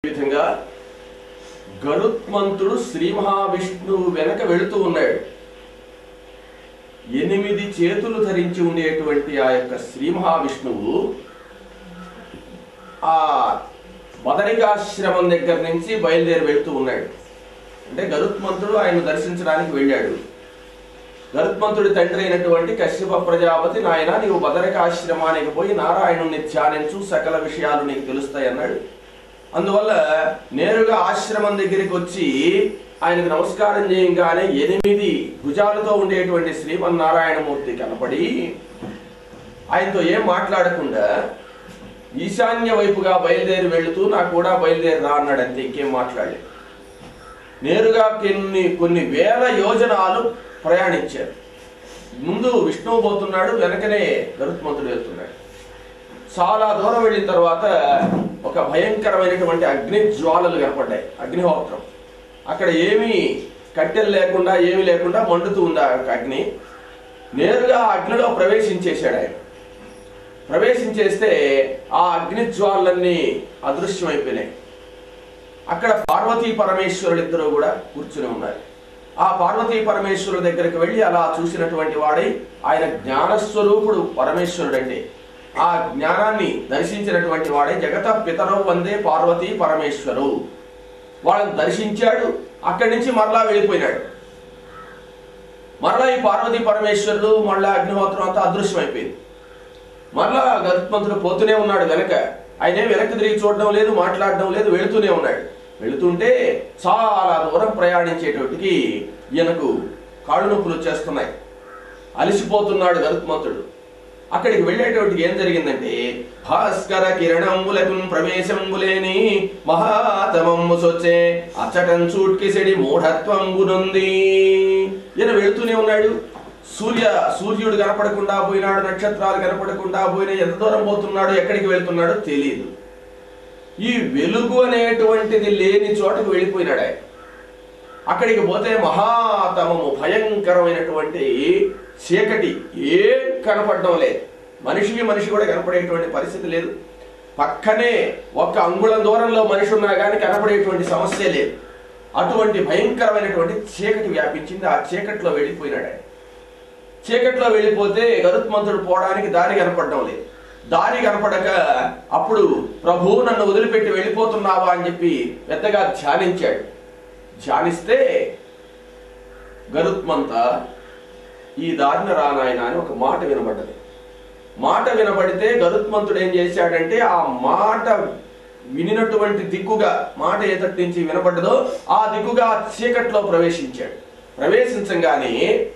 విధంగా గరుత్మంతుడు శ్రీ మహావిష్ణువు వెనక వెళుతూ ఉన్నాడు ఎనిమిది చేతులు ధరించి ఉండేటువంటి ఆ యొక్క శ్రీ మహావిష్ణువు ఆ బదరికాశ్రమం దగ్గర నుంచి బయలుదేరి వెళుతూ ఉన్నాడు అంటే గరుత్మంతుడు ఆయన దర్శించడానికి వెళ్ళాడు గరుత్మంతుడి తండ్రి అయినటువంటి కశ్యప ప్రజాపతి నాయన నీవు బదరికాశ్రమానికి పోయి నారాయణుని ధ్యానించు సకల విషయాలు నీకు తెలుస్తాయి అన్నాడు అందువల్ల నేరుగా ఆశ్రమం దగ్గరికి వచ్చి ఆయనకు నమస్కారం చేయంగానే ఎనిమిది భుజాలతో ఉండేటువంటి శ్రీమన్నారాయణమూర్తి కనపడి ఆయనతో ఏం మాట్లాడకుండా ఈశాన్య వైపుగా బయలుదేరి వెళుతూ నాకు కూడా బయలుదేరి రా అన్నాడు అంతే ఇంకేం మాట్లాడలేదు నేరుగా కొన్ని కొన్ని వేల యోజనాలు ప్రయాణించారు ముందు విష్ణువు పోతున్నాడు వెనకనే గరుత్మంతుడు వెళ్తున్నాడు చాలా దూరం వెళ్ళిన తర్వాత ఒక భయంకరమైనటువంటి అగ్ని జ్వాలలు కనపడ్డాయి అగ్నిహోత్రం అక్కడ ఏమీ కట్టెలు లేకుండా ఏమీ లేకుండా మండుతూ ఉంది ఆ యొక్క అగ్ని నేరుగా ఆ అగ్నిలో ప్రవేశించేశాడు ఆయన ప్రవేశించేస్తే ఆ అగ్ని జ్వాలన్నీ అదృశ్యమైపోయినాయి అక్కడ పార్వతీ పరమేశ్వరులు ఇద్దరు కూడా కూర్చుని ఉన్నారు ఆ పార్వతీ పరమేశ్వరుల దగ్గరికి వెళ్ళి అలా చూసినటువంటి వాడై ఆయన జ్ఞానస్వరూపుడు పరమేశ్వరుడు అంటే ఆ జ్ఞానాన్ని దర్శించినటువంటి వాడే జగత పితరవు వందే పార్వతీ పరమేశ్వరు వాళ్ళని దర్శించాడు అక్కడి నుంచి మరలా వెళ్ళిపోయినాడు మరలా ఈ పార్వతీ పరమేశ్వరుడు మళ్ళా అగ్నిహోత్రం అంతా అదృశ్యమైపోయింది మరలా గరుత్మంతుడు పోతూనే ఉన్నాడు వెనక ఆయనే వెనక్కి తిరిగి చూడడం లేదు మాట్లాడడం లేదు వెళుతూనే ఉన్నాడు వెళుతుంటే చాలా దూరం ప్రయాణించేటోటికి ఈయనకు కాళ్ళు నొప్పులు వచ్చేస్తున్నాయి అలసిపోతున్నాడు గరుత్మంతుడు అక్కడికి వెళ్ళేటోటికి ఏం జరిగిందంటే భాస్కర కిరణంబులకు ప్రవేశంబులేని మహాతమమ్ము సొచ్చే అచ్చటం చూట్కిసెడి మూఢత్వంబునుంది ఈయన వెళుతూనే ఉన్నాడు సూర్య సూర్యుడు కనపడకుండా పోయినాడు నక్షత్రాలు కనపడకుండా పోయినా ఎంత దూరం పోతున్నాడు ఎక్కడికి వెళ్తున్నాడో తెలియదు ఈ వెలుగు అనేటువంటిది లేని చోటకు వెళ్ళిపోయినాడు ఆయన అక్కడికి పోతే మహాతమము భయంకరమైనటువంటి చీకటి ఏం కనపడడం లేదు మనిషికి మనిషి కూడా కనపడేటువంటి పరిస్థితి లేదు పక్కనే ఒక్క అంగుళం దూరంలో మనిషి ఉన్నా కానీ కనపడేటువంటి సమస్య లేదు అటువంటి భయంకరమైనటువంటి చీకటి వ్యాపించింది ఆ చీకటిలో వెళ్ళిపోయినాడు ఆయన చీకట్లో వెళ్ళిపోతే గరుత్మంతుడు పోవడానికి దారి కనపడడం లేదు దారి కనపడక అప్పుడు ప్రభు నన్ను వదిలిపెట్టి వెళ్ళిపోతున్నావా అని చెప్పి పెద్దగా ధ్యానించాడు ధ్యానిస్తే గరుత్మంత ఈ దారిన రానాయన అని ఒక మాట వినబడ్డది మాట వినబడితే గరుత్మంతుడు ఏం చేశాడంటే ఆ మాట వినినటువంటి దిక్కుగా మాట ఏ తట్టు నుంచి వినబడ్డదో ఆ దిక్కుగా ఆ చీకట్లో ప్రవేశించాడు ప్రవేశించగానే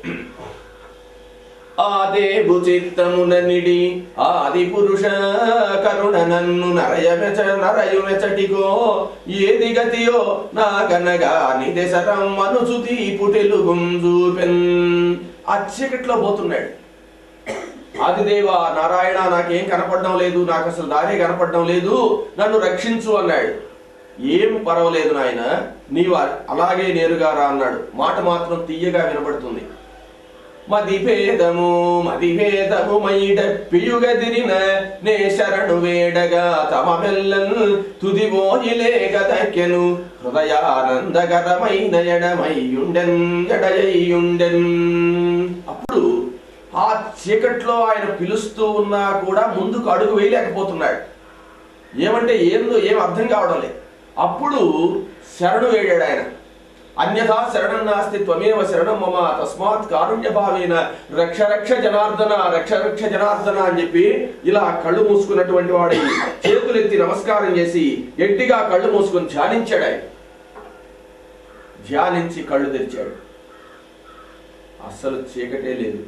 ఆదేవు చిత్తమున నిడి ఆది పురుష కరుణ నన్ను నరయమెచ నరయుమెచటిగో ఏది గతియో నాగనగా నిదెసరం అనుచుతి పుటెలు గుంజూపెన్ ఆ చీకట్లో పోతున్నాడు ఆదిదేవ నారాయణ నాకేం కనపడడం లేదు నాకు అసలు దారి కనపడడం లేదు నన్ను రక్షించు అన్నాడు ఏం పర్వాలేదు నాయన నీవు అలాగే నేరుగా రా అన్నాడు మాట మాత్రం తీయగా వినబడుతుంది మదిభేదము మదిభేదము మైడ పియుగదిరిన నే శరణు వేడగా తమ మెల్లన్ తుదివోయిలే గదక్కెను హృదయానందకరమైన ఎడమయ్యుండెన్ ఎడయ్యుండెన్ అప్పుడు ఆ చీకట్లో ఆయన పిలుస్తూ ఉన్నా కూడా ముందుకు అడుగు వేయలేకపోతున్నాడు ఏమంటే ఏందో ఏం అర్థం కావడం లేదు అప్పుడు శరణు వేడాడు ఆయన అన్యథా శరణం నాస్తి త్వమేవ శరణం మమ తస్మాత్ కారుణ్య భావేన రక్ష రక్ష జనార్దన రక్ష రక్ష జనార్దన అని చెప్పి ఇలా కళ్ళు మూసుకున్నటువంటి వాడి చేతులెత్తి నమస్కారం చేసి గట్టిగా కళ్ళు మూసుకొని ధ్యానించాడు ఆయన ధ్యానించి కళ్ళు తెరిచాడు అస్సలు చీకటే లేదు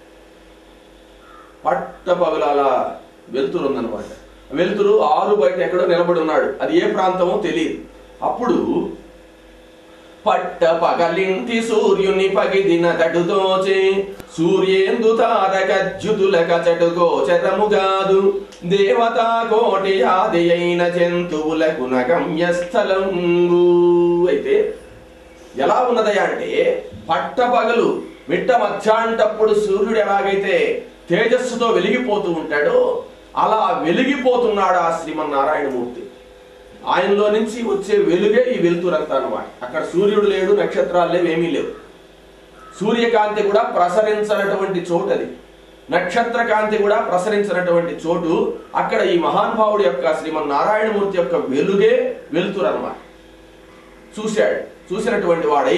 పట్ట పగలాల వెలుతురు ఉందన్నమాట వెలుతురు ఆరు బయట ఎక్కడో నిలబడి ఉన్నాడు అది ఏ ప్రాంతమో తెలియదు అప్పుడు పట్ట పగలింటి సూర్యుని పగిదిన తడుదోచే సూర్యేందు తారక జ్యుతుల కచటు గోచరముగాదు దేవతా కోటి ఆది అయిన జంతువులకు నగమ్యస్థలంగు అయితే ఎలా ఉన్నదయ్యా అంటే పట్ట పగలు మిట్ట మధ్యాంటప్పుడు సూర్యుడు ఎలాగైతే తేజస్సుతో వెలిగిపోతూ ఉంటాడో అలా వెలిగిపోతున్నాడు ఆ శ్రీమన్నారాయణమూర్తి ఆయనలో నుంచి వచ్చే వెలుగే ఈ వెలుతురంతా అన్నమాట అక్కడ సూర్యుడు లేడు నక్షత్రాలు లేవు ఏమీ లేవు సూర్యకాంతి కూడా ప్రసరించనటువంటి చోటు అది నక్షత్ర కాంతి కూడా ప్రసరించినటువంటి చోటు అక్కడ ఈ మహానుభావుడి యొక్క శ్రీమన్నారాయణమూర్తి యొక్క వెలుగే వెలుతురు అన్నమాట చూశాడు చూసినటువంటి వాడై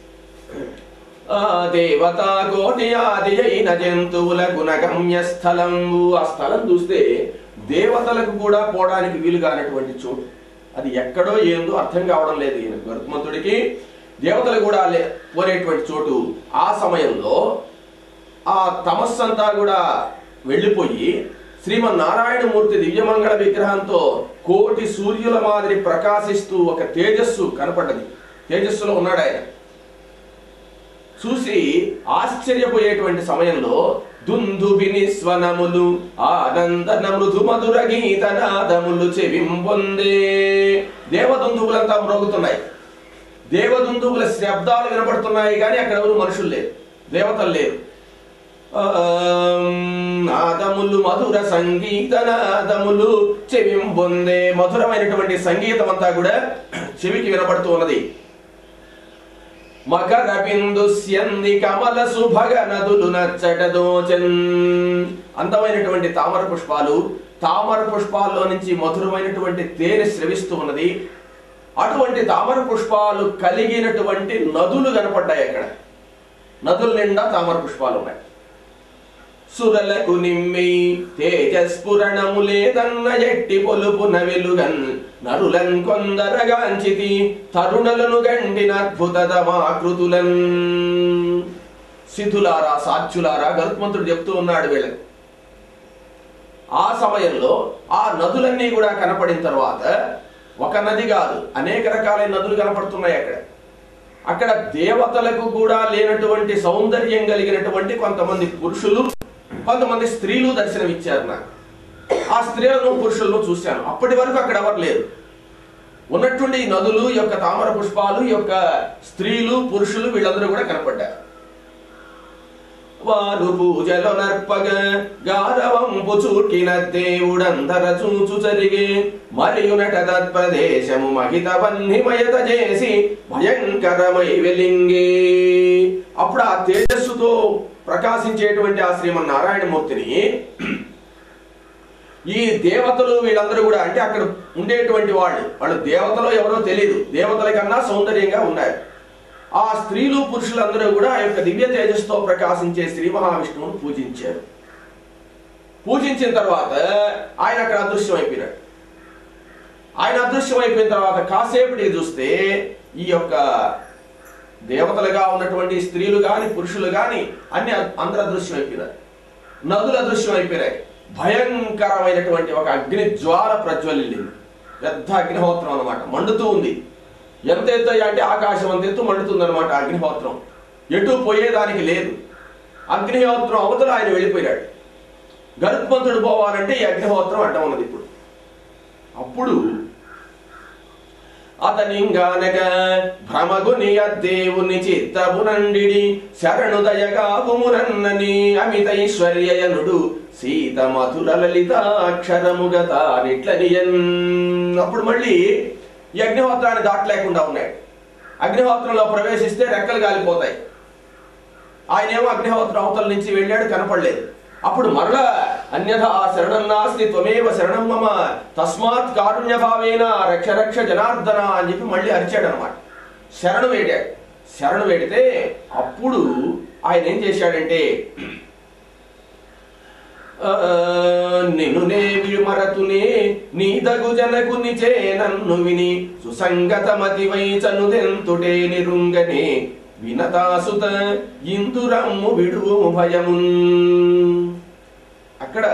ఆ దేవతా కోటి ఆది అయిన జంతువుల గుణగమ్య స్థలంబు ఆ స్థలం చూస్తే దేవతలకు కూడా పోవడానికి వీలు కానటువంటి చోటు అది ఎక్కడో ఏందో అర్థం కావడం లేదు ఈయన గరుత్మంతుడికి దేవతలు కూడా లే పోనేటువంటి చోటు ఆ సమయంలో ఆ తమస్సంతా కూడా వెళ్ళిపోయి శ్రీమన్నారాయణమూర్తి దివ్యమంగళ విగ్రహంతో కోటి సూర్యుల మాదిరి ప్రకాశిస్తూ ఒక తేజస్సు కనపడ్డది తేజస్సులో ఉన్నాడు ఆయన చూసి ఆశ్చర్యపోయేటువంటి సమయంలో దుందుబిని స్వనములు ఆనందన మృదు మధుర గీతనాదములు చెవింపొందే దేవదుందువులంతా మ్రోగుతున్నాయి దేవదుందువుల శబ్దాలు వినపడుతున్నాయి కానీ అక్కడ ఎవరు మనుషులు లేరు దేవతలు లేరు ఆం, నాదములు మధుర సంగీత నాదములు చెవింపొందే మధురమైనటువంటి సంగీతం అంతా కూడా చెవికి వినపడుతూ ఉన్నది మకర బిందు స్యంది కమల సుభగ నదులు నచ్చట దోచన్ అందమైనటువంటి తామర పుష్పాలు తామర పుష్పాల్లో నుంచి మధురమైనటువంటి తేనె స్రవిస్తూ ఉన్నది అటువంటి తామర పుష్పాలు కలిగినటువంటి నదులు కనపడ్డాయి అక్కడ నదుల నిండా తామర పుష్పాలు ఉన్నాయి సురలకు నిమ్మి తేజస్ఫురణము లేదన్న ఎట్టి పొలుపున వెలుగన్ నరులన్ కొందరగాంచితి తరుణలను గండిన అద్భుతదమాకృతులన్ సిద్ధులారా సాధ్యులారా గరుత్మంతుడు చెప్తూ ఉన్నాడు వీళ్ళకి ఆ సమయంలో ఆ నదులన్నీ కూడా కనపడిన తర్వాత ఒక నది కాదు అనేక రకాలైన నదులు కనపడుతున్నాయి అక్కడ అక్కడ దేవతలకు కూడా లేనటువంటి సౌందర్యం కలిగినటువంటి కొంతమంది పురుషులు కొంతమంది స్త్రీలు దర్శనమిచ్చారు నాకు ఆ స్త్రీలను పురుషులను చూశాను అప్పటి వరకు అక్కడ ఎవరు లేరు ఉన్నటువంటి ఈ నదులు ఈ యొక్క తామర పుష్పాలు ఈ యొక్క స్త్రీలు పురుషులు వీళ్ళందరూ కూడా కనపడ్డారు వారు పూజలో నర్పగ గారవంపు చూకిన దేవుడందర చూచు చరిగే మరియునట తత్ప్రదేశము మహిత వన్నిమయత చేసి భయంకరమై వెలింగే అప్పుడు ఆ తేజస్సుతో ప్రకాశించేటువంటి ఆ శ్రీమన్నారాయణమూర్తిని ఈ దేవతలు వీళ్ళందరూ కూడా అంటే అక్కడ ఉండేటువంటి వాళ్ళు వాళ్ళు దేవతలో ఎవరో తెలియదు దేవతల కన్నా సౌందర్యంగా ఉన్నారు ఆ స్త్రీలు పురుషులందరూ కూడా ఆ యొక్క దివ్య తేజస్సుతో ప్రకాశించే శ్రీ మహావిష్ణువును పూజించారు పూజించిన తర్వాత ఆయన అక్కడ అదృశ్యం అయిపోయినాడు ఆయన అదృశ్యం అయిపోయిన తర్వాత కాసేపటికి చూస్తే ఈ యొక్క దేవతలుగా ఉన్నటువంటి స్త్రీలు గాని పురుషులు గాని అన్ని అందరూ అదృశ్యం అయిపోయినారు నదులు అదృశ్యం అయిపోయినాయి భయంకరమైనటువంటి ఒక అగ్ని జ్వాల ప్రజ్వలిల్లింది పెద్ద అగ్నిహోత్రం అన్నమాట మండుతూ ఉంది ఎంత ఎత్తు అంటే ఆకాశం అంత ఎత్తు మండుతుంది అనమాట అగ్నిహోత్రం ఎటు పోయేదానికి లేదు అగ్నిహోత్రం అవతల ఆయన వెళ్ళిపోయాడు గరుత్మంతుడు పోవాలంటే ఈ అగ్నిహోత్రం అడ్డం ఉన్నది ఇప్పుడు అప్పుడు అతనింగానక భ్రమగుని దేవుని చిత్తమునండిడి శరణు దయగాపుమునన్నని అమితైశ్వర్యయనుడు సీత మధుర లలితాక్షరముగత నిట్లనియన్ అప్పుడు మళ్ళీ ఈ అగ్నిహోత్రాన్ని దాటలేకుండా ఉన్నాడు అగ్నిహోత్రంలో ప్రవేశిస్తే రెక్కలు కాలిపోతాయి ఆయనేమో అగ్నిహోత్రం అవతల నుంచి వెళ్ళాడు కనపడలేదు అప్పుడు మరలా అన్యథా శరణం నాస్తి త్వమేవ శరణం మమ తస్మాత్ కారుణ్య భావేన రక్ష రక్ష జనార్దన అని చెప్పి మళ్ళీ అరిచాడు అనమాట శరణు వేడాడు శరణు వేడితే అప్పుడు ఆయన ఏం చేశాడంటే ఆ, నిన్ను నే విమరతునే నీ దగు జనకునిచే నన్ను విని సుసంగతమతి వైచనుదెంతుటే నిరుంగనే వినతాసుత ఇందురమ్ము విడువు భయమున్ అక్కడ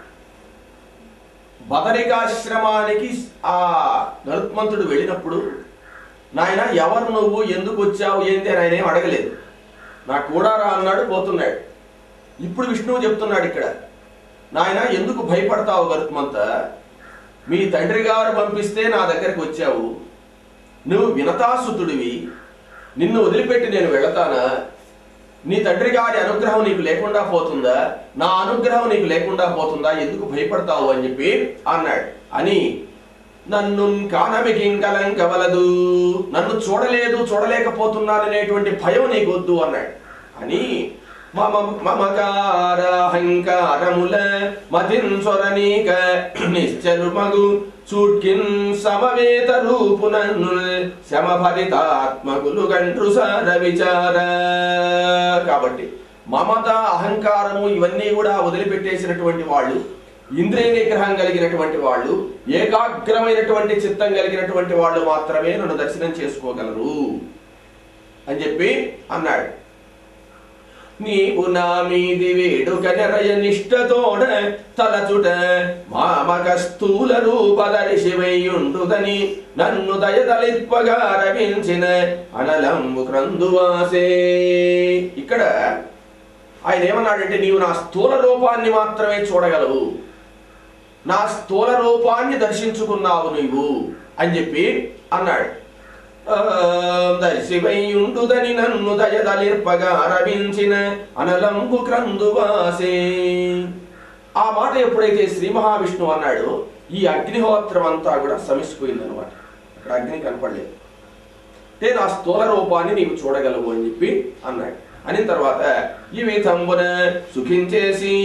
బదరికాశ్రమానికి ఆ గరుత్మంతుడు వెళ్ళినప్పుడు నాయన ఎవరు నువ్వు ఎందుకు వచ్చావు ఏంటి అని ఆయన ఏం అడగలేదు నా కూడా రా అన్నాడు పోతున్నాడు ఇప్పుడు విష్ణువు చెప్తున్నాడు ఇక్కడ నాయన ఎందుకు భయపడతావు గరుత్మంత మీ తండ్రి గారు పంపిస్తే నా దగ్గరికి వచ్చావు నువ్వు వినతాసుతుడివి నిన్ను వదిలిపెట్టి నేను వెళతానా నీ తండ్రి గారి అనుగ్రహం నీకు లేకుండా పోతుందా నా అనుగ్రహం నీకు లేకుండా పోతుందా ఎందుకు భయపడతావు అని చెప్పి అన్నాడు అని నన్ను కానమికింకలంకవలదు నన్ను చూడలేదు చూడలేకపోతున్నాననేటువంటి భయం నీకు వద్దు అన్నాడు అని మమ మమకారహంకారముల మతించొరనీక నిశ్చలుమగు చూట్కిన్ సమవేత రూపునన్ను శమభరితాత్మకులు గంట్రు సార విచార కాబట్టి మమత అహంకారము ఇవన్నీ కూడా వదిలిపెట్టేసినటువంటి వాళ్ళు ఇంద్రియ నిగ్రహం కలిగినటువంటి వాళ్ళు ఏకాగ్రమైనటువంటి చిత్తం కలిగినటువంటి వాళ్ళు మాత్రమే నన్ను దర్శనం చేసుకోగలరు అని చెప్పి అన్నాడు నీవు నా మీది వేడుక నెరయ నిష్టతోడ తలచుట మామక స్థూల రూపదర్శివయ్యుండుదని నన్ను దయదలిప్పగా రవించిన అనలంబు క్రందువాసే ఇక్కడ ఆయన ఏమన్నాడంటే నీవు నా స్థూల రూపాన్ని మాత్రమే చూడగలవు నా స్థూల రూపాన్ని దర్శించుకున్నావు నీవు అని చెప్పి అన్నాడు దర్శివయ్యుండుదని నన్ను దయదలిర్పగా రవించిన అనలంబు క్రందువాసే ఆ మాట ఎప్పుడైతే శ్రీ మహావిష్ణువు అన్నాడో ఈ అగ్నిహోత్రం అంతా కూడా సమిసిపోయింది అనమాట అక్కడ అగ్ని కనపడలేదు అంటే నా స్థూల రూపాన్ని నీవు చూడగలవు అని చెప్పి అన్నాడు అని తర్వాత ఈ విధంబున సుఖించేసి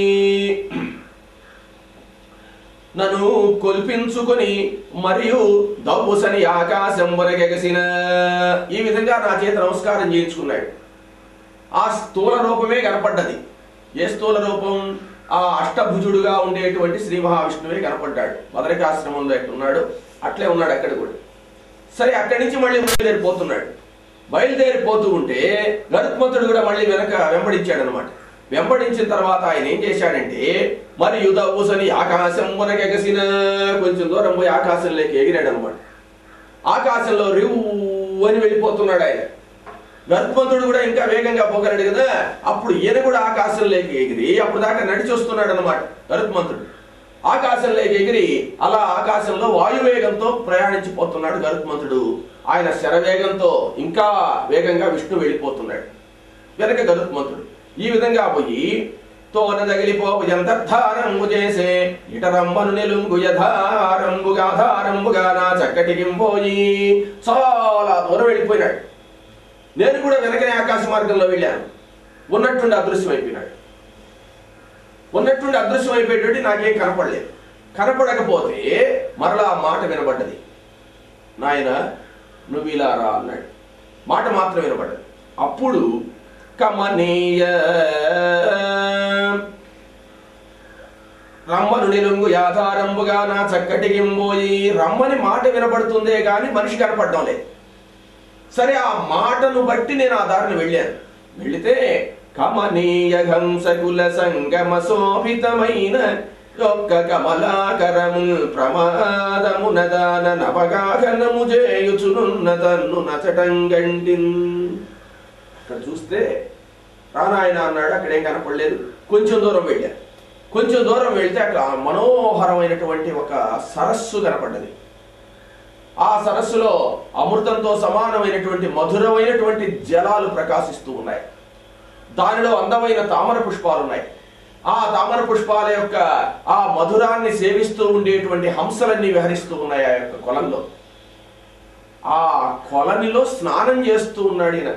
నన్ను కొల్పించుకొని మరియు దవ్వుసని ఆకాశం వరగెగసిన ఈ విధంగా నా చేత నమస్కారం చేయించుకున్నాడు ఆ స్థూల రూపమే కనపడ్డది ఏ స్థూల రూపం ఆ అష్టభుజుడుగా ఉండేటువంటి శ్రీ మహావిష్ణువే కనపడ్డాడు మదరికాశ్రమంలో ఎట్టున్నాడు అట్లే ఉన్నాడు అక్కడ కూడా సరే అక్కడి నుంచి మళ్ళీ బయలుదేరిపోతున్నాడు బయలుదేరిపోతూ ఉంటే గరుత్మంతుడు కూడా మళ్ళీ వెనక వెంబడించాడు అనమాట వెంబడించిన తర్వాత ఆయన ఏం చేశాడంటే మరి యుధ ఊసని ఆకాశం ఎగసిన కొంచెం దూరం పోయి ఆకాశంలోకి ఎగిరాడు అనమాట ఆకాశంలో రివ్ అని వెళ్ళిపోతున్నాడు ఆయన గరుత్మంతుడు కూడా ఇంకా వేగంగా పోగలడు కదా అప్పుడు ఈయన కూడా ఆకాశంలోకి ఎగిరి అప్పుడు దాకా నడిచి వస్తున్నాడు అనమాట గరుత్మంతుడు ఆకాశంలోకి ఎగిరి అలా ఆకాశంలో వాయువేగంతో ప్రయాణించిపోతున్నాడు గరుత్మంతుడు ఆయన శరవేగంతో ఇంకా వేగంగా విష్ణు వెళ్ళిపోతున్నాడు వెనక గరుత్మంతుడు ఈ విధంగా పోయి తోన తగిలిపోవు ఎంతర్థారంబు చేసే ఇటరంబను నెలుంగు యథారంబుగాధారంబుగా నా చక్కటికింపోయి చాలా దూరం వెళ్ళిపోయినాడు నేను కూడా వెనకనే ఆకాశ మార్గంలో వెళ్ళాను ఉన్నట్టుండి అదృశ్యం అయిపోయినాడు ఉన్నట్టుండి అదృశ్యం అయిపోయేటువంటి నాకేం కనపడలేదు కనపడకపోతే మరలా ఆ మాట వినబడ్డది నాయన నువ్వు ఇలా రా అన్నాడు మాట మాత్రం వినబడ్డది అప్పుడు కమనీయ రమ్మను నిలుంగు యాధారంబుగా నా చక్కటికింబోయి రమ్మని మాట వినబడుతుందే కానీ మనిషి కనపడడం లేదు సరే ఆ మాటను బట్టి నేను ఆ దారిని వెళ్ళాను వెళితే కమనీయ హంసకుల సంగమ శోభితమైన యొక్క కమలాకరము ప్రమాదమున దాన నవగాహనము చేయుచునున్న తన్ను నచటంగంటిన్ అక్కడ చూస్తే రానాయన అన్నాడు అక్కడేం కనపడలేదు కొంచెం దూరం వెళ్ళా కొంచెం దూరం వెళ్తే అక్కడ మనోహరమైనటువంటి ఒక సరస్సు కనపడ్డది ఆ సరస్సులో అమృతంతో సమానమైనటువంటి మధురమైనటువంటి జలాలు ప్రకాశిస్తూ ఉన్నాయి దానిలో అందమైన తామర పుష్పాలు ఉన్నాయి ఆ తామర పుష్పాల యొక్క ఆ మధురాన్ని సేవిస్తూ ఉండేటువంటి హంసలన్నీ విహరిస్తూ ఉన్నాయి ఆ యొక్క కొలంలో ఆ కొలనిలో స్నానం చేస్తూ ఉన్నాడు ఈయన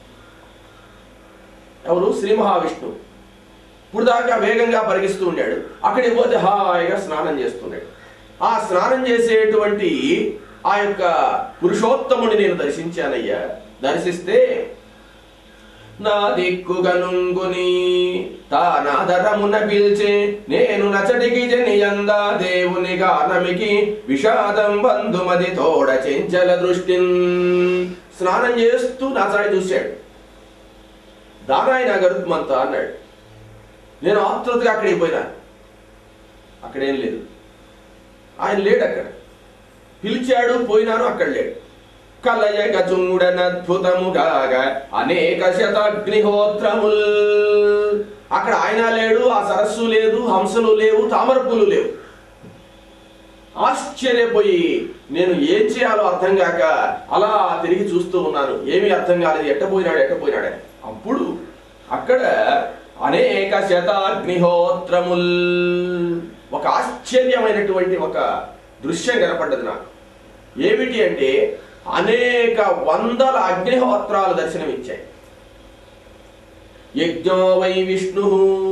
ఎవరు శ్రీ మహావిష్ణువు ఇప్పుడు దాకా వేగంగా పరిగిస్తూ ఉండాడు అక్కడికి పోతే హాయిగా స్నానం చేస్తున్నాడు ఆ స్నానం చేసేటువంటి ఆ యొక్క పురుషోత్తముని నేను దర్శించానయ్యా దర్శిస్తే నా దిక్కుగనుంగుని తానాదరమున పిల్చే నేను నచటికి జనియందా దేవుని గానమికి విషాదం బంధుమది తోడ చెంచల దృష్టిన్ స్నానం చేస్తూ నా సాయి చూశాడు దానాయన గరుత్మంత అన్నాడు నేను ఆతృతగా అక్కడికి పోయినా అక్కడేం లేదు ఆయన లేడు అక్కడ పిలిచాడు పోయినాను అక్కడ లేడు కలయక చూడనద్భుతముగాగా అనేక శతాగ్నిహోత్రముల్ అక్కడ ఆయన లేడు ఆ సరస్సు లేదు హంసలు లేవు తామరపులు లేవు ఆశ్చర్యపోయి నేను ఏం చేయాలో అర్థం కాక అలా తిరిగి చూస్తూ ఉన్నాను ఏమీ అర్థం కాలేదు ఎట్టపోయినాడు ఎట్టపోయినాడు అని. అప్పుడు అక్కడ అనేక శతాగ్నిహోత్రముల్ ఒక ఆశ్చర్యమైనటువంటి ఒక దృశ్యం కనపడ్డది నాకు ఏమిటి అంటే అనేక వందల అగ్నిహోత్రాలు దర్శనమిచ్చాయి యజ్ఞో వై విష్ణు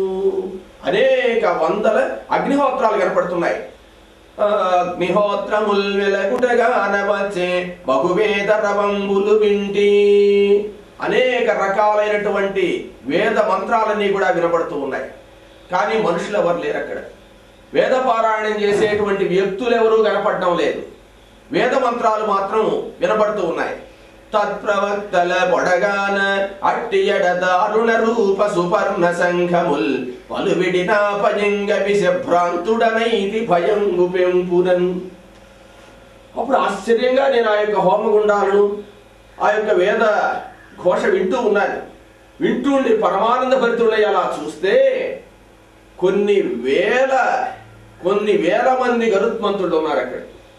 అనేక వందల అగ్నిహోత్రాలు కనపడుతున్నాయి అగ్నిహోత్రముల్ వెలగుటగా అనవచ్చే బహువేద రవంబులు వింటి అనేక రకాలైనటువంటి వేద మంత్రాలన్నీ కూడా వినపడుతూ ఉన్నాయి కానీ మనుషులు ఎవరు లేరు అక్కడ వేద పారాయణం చేసేటువంటి వ్యక్తులు ఎవరూ కనపడడం లేదు వేద మంత్రాలు మాత్రం వినపడుతూ ఉన్నాయి తత్ప్రవక్తల పొడగాన అట్టియడ దారుణ రూప సుపర్ణ సంఘముల్ పలువిడిన పయంగ విషభ్రాంతుడనైతి భయంగు పెంపురన్ అప్పుడు ఆశ్చర్యంగా నేను ఆ యొక్క హోమగుండాలను ఆ యొక్క వేద ఘోష వింటూ ఉన్నాను వింటూ ఉండి పరమానంద భరితుడై అలా చూస్తే కొన్ని వేల కొన్ని వేల మంది గరుత్మంతుడు ఉన్నారు అక్కడ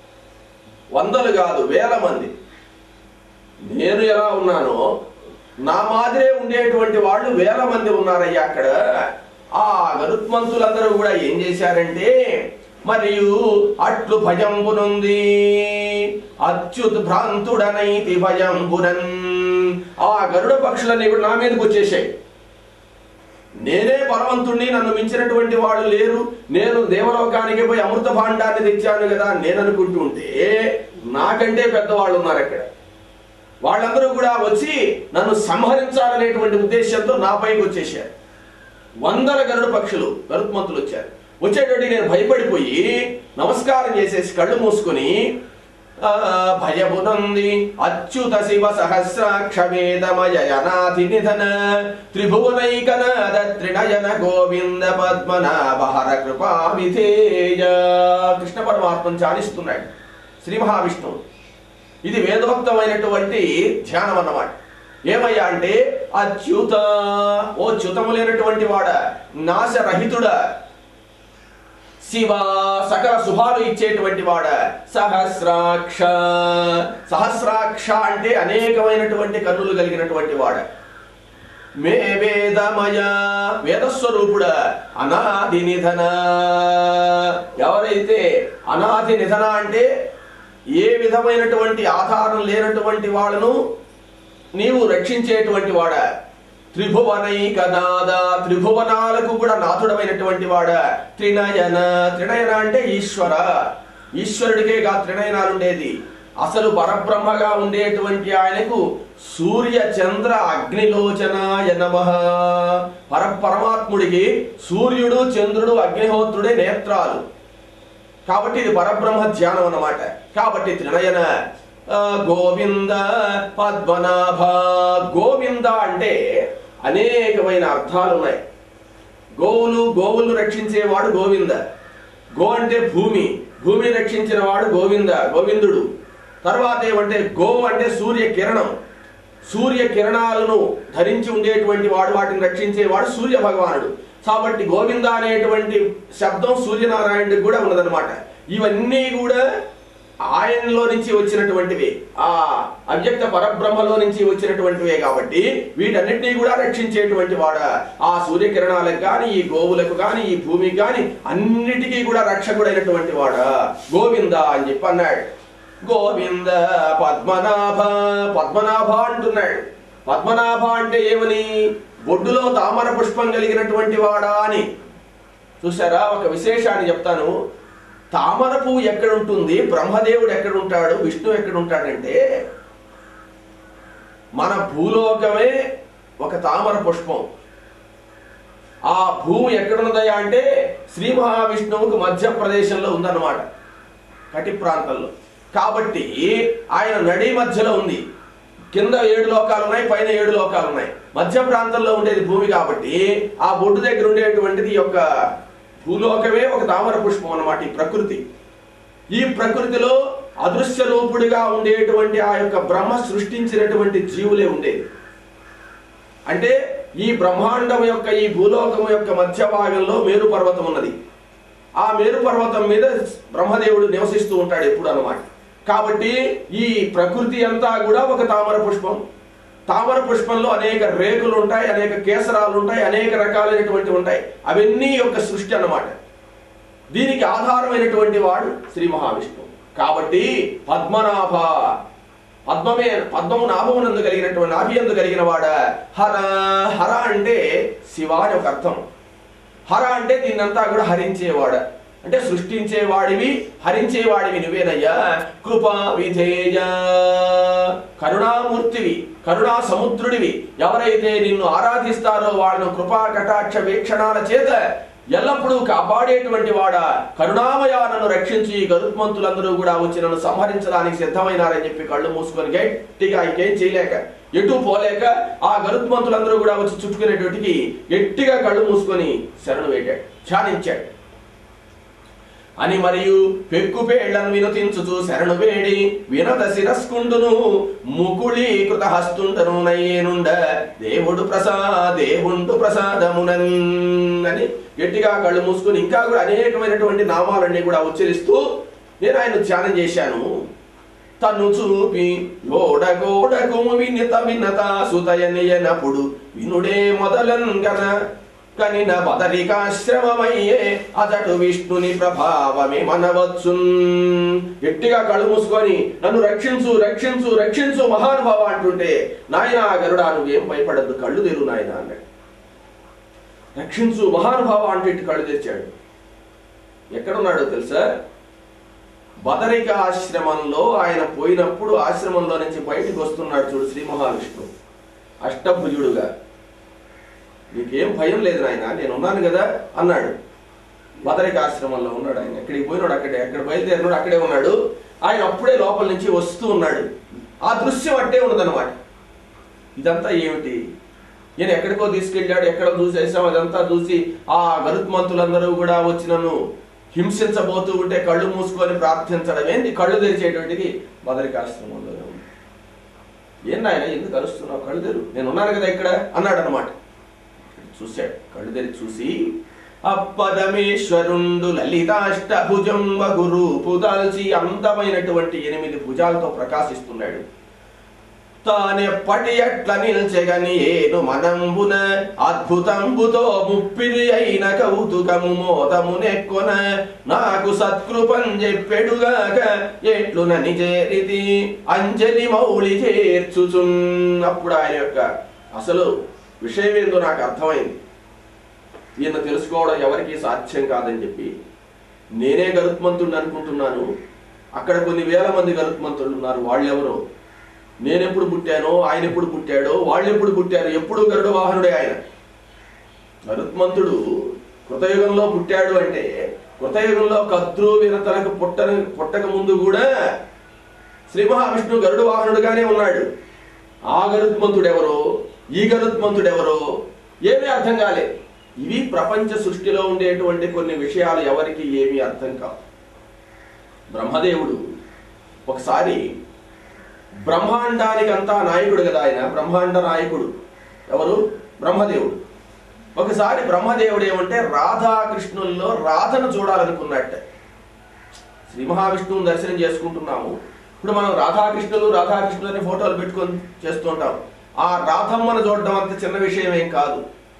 వందలు కాదు వేల మంది నేను ఎలా ఉన్నానో నా మాదిరే ఉండేటువంటి వాళ్ళు వేల మంది ఉన్నారయ్యా అక్కడ ఆ గరుత్మంతులందరూ కూడా ఏం చేశారంటే మరియు అట్లు భజంబునుంది అచ్యుత్ భ్రాంతుడనైతి భజంబునన్ ఆ గరుడ పక్షులన్నీ కూడా నా మీదకి వచ్చేసాయి నేనే బలవంతుణ్ణి నన్ను మించినటువంటి వాళ్ళు లేరు నేను దేవలోకానికి పోయి అమృత భాండాన్ని తెచ్చాను కదా అని నేను అనుకుంటూ ఉంటే నాకంటే పెద్దవాళ్ళు ఉన్నారు అక్కడ వాళ్ళందరూ కూడా వచ్చి నన్ను సంహరించాలనేటువంటి ఉద్దేశంతో నా పైకి వచ్చేసారు వందల గరుడు పక్షులు గరుత్మంతులు వచ్చారు వచ్చేటప్పుడు నేను భయపడిపోయి నమస్కారం చేసేసి కళ్ళు మూసుకొని ఆ, భయమునంది అచ్యుత శివ సహస్రాక్ష వేదమయ అనాథి నిధన త్రిభువనైకనాద త్రినయన గోవింద పద్మనాభహర కృపా విధేయ కృష్ణ పరమాత్మను చాలిస్తున్నాడు శ్రీ మహావిష్ణువు ఇది వేదోక్తమైనటువంటి ధ్యానం అన్నమాట ఏమయ్యా అంటే అచ్యుత ఓ చ్యుతము లేనటువంటి వాడ నాశరహితుడ శివ సకల శుభాలు ఇచ్చేటువంటి వాడ సహస్రాక్ష సహస్రాక్ష అంటే అనేకమైనటువంటి కన్నులు కలిగినటువంటి వాడ మే వేదమయ వేదస్వరూపుడ అనాది నిధన ఎవరైతే అనాది నిధన అంటే ఏ విధమైనటువంటి ఆధారం లేనటువంటి వాళ్ళను నీవు రక్షించేటువంటి వాడ త్రిభువనైకనాద త్రిభువనాలకు కూడా నాథుడమైనటువంటి వాడ త్రినయన త్రినయన అంటే ఈశ్వర ఈశ్వరుడికే గా త్రినయనాలు ఉండేది అసలు పరబ్రహ్మగా ఉండేటువంటి ఆయనకు సూర్య చంద్ర అగ్నిలోచనాయ నమ పర పరమాత్ముడికి సూర్యుడు చంద్రుడు అగ్నిహోత్రుడే నేత్రాలు కాబట్టి ఇది పరబ్రహ్మ ధ్యానం అన్నమాట కాబట్టి త్రినయన ఆ, గోవింద పద్మనాభ గోవింద అంటే అనేకమైన అర్థాలు ఉన్నాయి గోవులు గోవులు రక్షించేవాడు గోవింద గో అంటే భూమి భూమిని రక్షించిన వాడు గోవింద గోవిందుడు తర్వాత ఏమంటే గో అంటే సూర్య కిరణం సూర్య కిరణాలను ధరించి ఉండేటువంటి వాడు వాటిని రక్షించేవాడు సూర్య భగవానుడు కాబట్టి గోవింద అనేటువంటి శబ్దం సూర్యనారాయణుడికి కూడా ఉన్నదన్నమాట ఇవన్నీ కూడా ఆయనలో నుంచి వచ్చినటువంటివి ఆ అవ్యక్త పరబ్రహ్మలో నుంచి వచ్చినటువంటివే కాబట్టి వీటన్నిటినీ కూడా రక్షించేటువంటి వాడ ఆ సూర్యకిరణాలకు కానీ ఈ గోవులకు కానీ ఈ భూమికి కానీ అన్నిటికీ కూడా రక్షకుడైనటువంటి వాడ గోవింద అని చెప్పి అన్నాడు గోవింద పద్మనాభ పద్మనాభ అంటున్నాడు పద్మనాభ అంటే ఏమని బొడ్డులో తామర పుష్పం కలిగినటువంటి వాడా అని చూసారా ఒక విశేషాన్ని చెప్తాను తామర పువ్వు ఎక్కడ ఉంటుంది బ్రహ్మదేవుడు ఎక్కడ ఉంటాడు విష్ణువు ఎక్కడ ఉంటాడంటే మన భూలోకమే ఒక తామర పుష్పం ఆ భూమి ఎక్కడున్నదయ్యా అంటే శ్రీ మహావిష్ణువుకు మధ్య ప్రదేశంలో ఉందన్నమాట కటి ప్రాంతంలో కాబట్టి ఆయన నడి మధ్యలో ఉంది కింద ఏడు లోకాలు ఉన్నాయి పైన ఏడు లోకాలు ఉన్నాయి మధ్య ప్రాంతంలో ఉండేది భూమి కాబట్టి ఆ బొడ్డు దగ్గర ఉండేటువంటిది ఈ యొక్క భూలోకమే ఒక తామర పుష్పం అన్నమాట ఈ ప్రకృతి ఈ ప్రకృతిలో అదృశ్య రూపుడిగా ఉండేటువంటి ఆ యొక్క బ్రహ్మ సృష్టించినటువంటి జీవులే ఉండేది అంటే ఈ బ్రహ్మాండం యొక్క ఈ భూలోకం యొక్క మధ్య భాగంలో మేరు పర్వతం ఉన్నది ఆ మేరు పర్వతం మీద బ్రహ్మదేవుడు నివసిస్తూ ఉంటాడు ఎప్పుడు అన్నమాట కాబట్టి ఈ ప్రకృతి అంతా కూడా ఒక తామర పుష్పం తామర పుష్పంలో అనేక రేకులు ఉంటాయి అనేక కేసరాలు ఉంటాయి అనేక రకాలైనటువంటి ఉంటాయి అవన్నీ యొక్క సృష్టి అన్నమాట దీనికి ఆధారమైనటువంటి వాడు శ్రీ మహావిష్ణువు కాబట్టి పద్మనాభ పద్మమే పద్మము నాభమునందు కలిగినటువంటి నాభి ఎందు కలిగిన వాడ హర హర అంటే శివ అని ఒక అర్థం హర అంటే దీన్నంతా కూడా హరించేవాడ అంటే సృష్టించేవాడివి హరించేవాడివి నువ్వేనయ్యా కృపా విధేయ కరుణామూర్తివి కరుణా సముద్రుడివి ఎవరైతే నిన్ను ఆరాధిస్తారో వాళ్ళను కృపా కటాక్ష వీక్షణాల చేత ఎల్లప్పుడూ కాపాడేటువంటి వాడ కరుణామయ నన్ను రక్షించి ఈ గరుత్మంతులందరూ కూడా వచ్చి నన్ను సంహరించడానికి సిద్ధమైనారని చెప్పి కళ్ళు మూసుకొని గట్టిగా ఇంకేం చేయలేక ఎటు పోలేక ఆ గరుత్మంతులందరూ కూడా వచ్చి చుట్టుకునేటోటికి గట్టిగా కళ్ళు మూసుకొని శరణు వేటాడు ధ్యానించాడు అని మరియు పెక్కుపేళ్లను వినుతించుచు శరణు వేడి వినత శిరస్కుండును ముకుళీ కృత హస్తుండను నయ్యేనుండ దేవుడు ప్రసా దేవుండు ప్రసాదమునన్ అని గట్టిగా కళ్ళు మూసుకొని ఇంకా కూడా అనేకమైనటువంటి నామాలన్నీ కూడా ఉచ్చరిస్తూ నేను ఆయన ధ్యానం చేశాను తను చూపి గోడగోడకు వినిత వినత సుతయనియనప్పుడు వినుడే మొదలంగన కనిన బదరికాశ్రమమయ్యే అతడు విష్ణుని ప్రభావమే మనవచ్చు గట్టిగా కళ్ళు మూసుకొని నన్ను రక్షించు రక్షించు రక్షించు మహానుభావ అంటుంటే నాయన గరుడా నువ్వేం భయపడద్దు కళ్ళు తెరు నాయన అన్నాడు రక్షించు మహానుభావ అంటే ఇటు కళ్ళు తెచ్చాడు ఎక్కడున్నాడో తెలుసా బదరిక ఆశ్రమంలో ఆయన పోయినప్పుడు ఆశ్రమంలో నుంచి బయటికి వస్తున్నాడు చూడు శ్రీ మహావిష్ణువు అష్టభుజుడుగా నీకేం భయం లేదు నాయన నేను ఉన్నాను కదా అన్నాడు బదరిక ఆశ్రమంలో ఉన్నాడు ఆయన ఎక్కడికి పోయినాడు అక్కడే ఎక్కడ బయలుదేరినాడు అక్కడే ఉన్నాడు ఆయన అప్పుడే లోపల నుంచి వస్తూ ఉన్నాడు ఆ దృశ్యం అట్టే ఉన్నదన్నమాట ఇదంతా ఏమిటి నేను ఎక్కడికో తీసుకెళ్ళాడు ఎక్కడ చూసేసాం అదంతా చూసి ఆ గరుత్మంతులందరూ కూడా వచ్చి నన్ను హింసించబోతూ ఉంటే కళ్ళు మూసుకొని ప్రార్థించడం ఏంది కళ్ళు తెరిచేటువంటిది బదరిక ఆశ్రమంలోనే ఉంది ఏం నాయన ఎందుకు అరుస్తున్నావు కళ్ళు తెరు నేను ఉన్నాను కదా ఇక్కడ అన్నాడు అనమాట చూశాడు కళ్ళు తెరిచి చూసి అప్పరమేశ్వరుండు లలితాష్టభుజం గురూపు దాల్చి అందమైనటువంటి ఎనిమిది భుజాలతో ప్రకాశిస్తున్నాడు తానెప్పటి ఎట్ల నిల్చెగని ఏను మనంబున అద్భుతంబుతో ముప్పిరి అయిన కౌతుకము మోదము నెక్కొన నాకు సత్కృపం చెప్పెడుగాక ఎట్లు నిజేరితి అంజలి మౌళి చేర్చుచున్ అప్పుడు ఆయన యొక్క అసలు విషయం ఏందో నాకు అర్థమైంది ఈయన తెలుసుకోవడం ఎవరికీ సాధ్యం కాదని చెప్పి నేనే గరుత్మంతుడిని అనుకుంటున్నాను అక్కడ కొన్ని వేల మంది గరుత్మంతులు ఉన్నారు వాళ్ళెవరో నేనెప్పుడు పుట్టానో ఆయన ఎప్పుడు పుట్టాడో వాళ్ళు ఎప్పుడు పుట్టారు ఎప్పుడు గరుడ వాహనుడే ఆయన గరుత్మంతుడు కృతయుగంలో పుట్టాడు అంటే కృతయుగంలో కద్రు వినతలకు పుట్టన పుట్టక ముందు కూడా శ్రీ మహావిష్ణువు గరుడు వాహనుడుగానే ఉన్నాడు ఆ గరుత్మంతుడు ఎవరో ఈ గరుత్మంతుడు ఎవరో ఏమీ అర్థం కాలేదు ఇవి ప్రపంచ సృష్టిలో ఉండేటువంటి కొన్ని విషయాలు ఎవరికి ఏమీ అర్థం కావు బ్రహ్మదేవుడు ఒకసారి బ్రహ్మాండానికి అంతా నాయకుడు కదా ఆయన బ్రహ్మాండ నాయకుడు ఎవరు బ్రహ్మదేవుడు ఒకసారి బ్రహ్మదేవుడు ఏమంటే రాధాకృష్ణుల్లో రాధను చూడాలనుకున్నట్ట శ్రీ మహావిష్ణువుని దర్శనం చేసుకుంటున్నాము ఇప్పుడు మనం రాధాకృష్ణులు రాధాకృష్ణులు అనే ఫోటోలు పెట్టుకొని చేస్తుంటాం ఆ రాధమ్మను చూడడం అంత చిన్న విషయం ఏం కాదు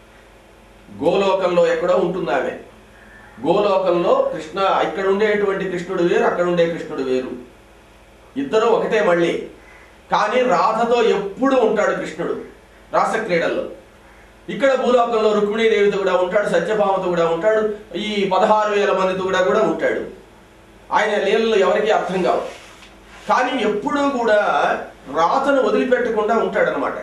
గోలోకంలో ఎక్కడో ఉంటుంది ఆమె గోలోకంలో కృష్ణ ఇక్కడ ఉండేటువంటి కృష్ణుడు వేరు అక్కడ ఉండే కృష్ణుడు వేరు ఇద్దరు ఒకటే మళ్ళీ కానీ రాధతో ఎప్పుడు ఉంటాడు కృష్ణుడు రాసక్రీడల్లో ఇక్కడ భూలోకంలో రుక్మిణీదేవితో కూడా ఉంటాడు సత్యభామతో కూడా ఉంటాడు ఈ పదహారు వేల మందితో కూడా కూడా ఉంటాడు ఆయన లీలలు ఎవరికీ అర్థం కావు కానీ ఎప్పుడూ కూడా రాధను వదిలిపెట్టకుండా ఉంటాడనమాట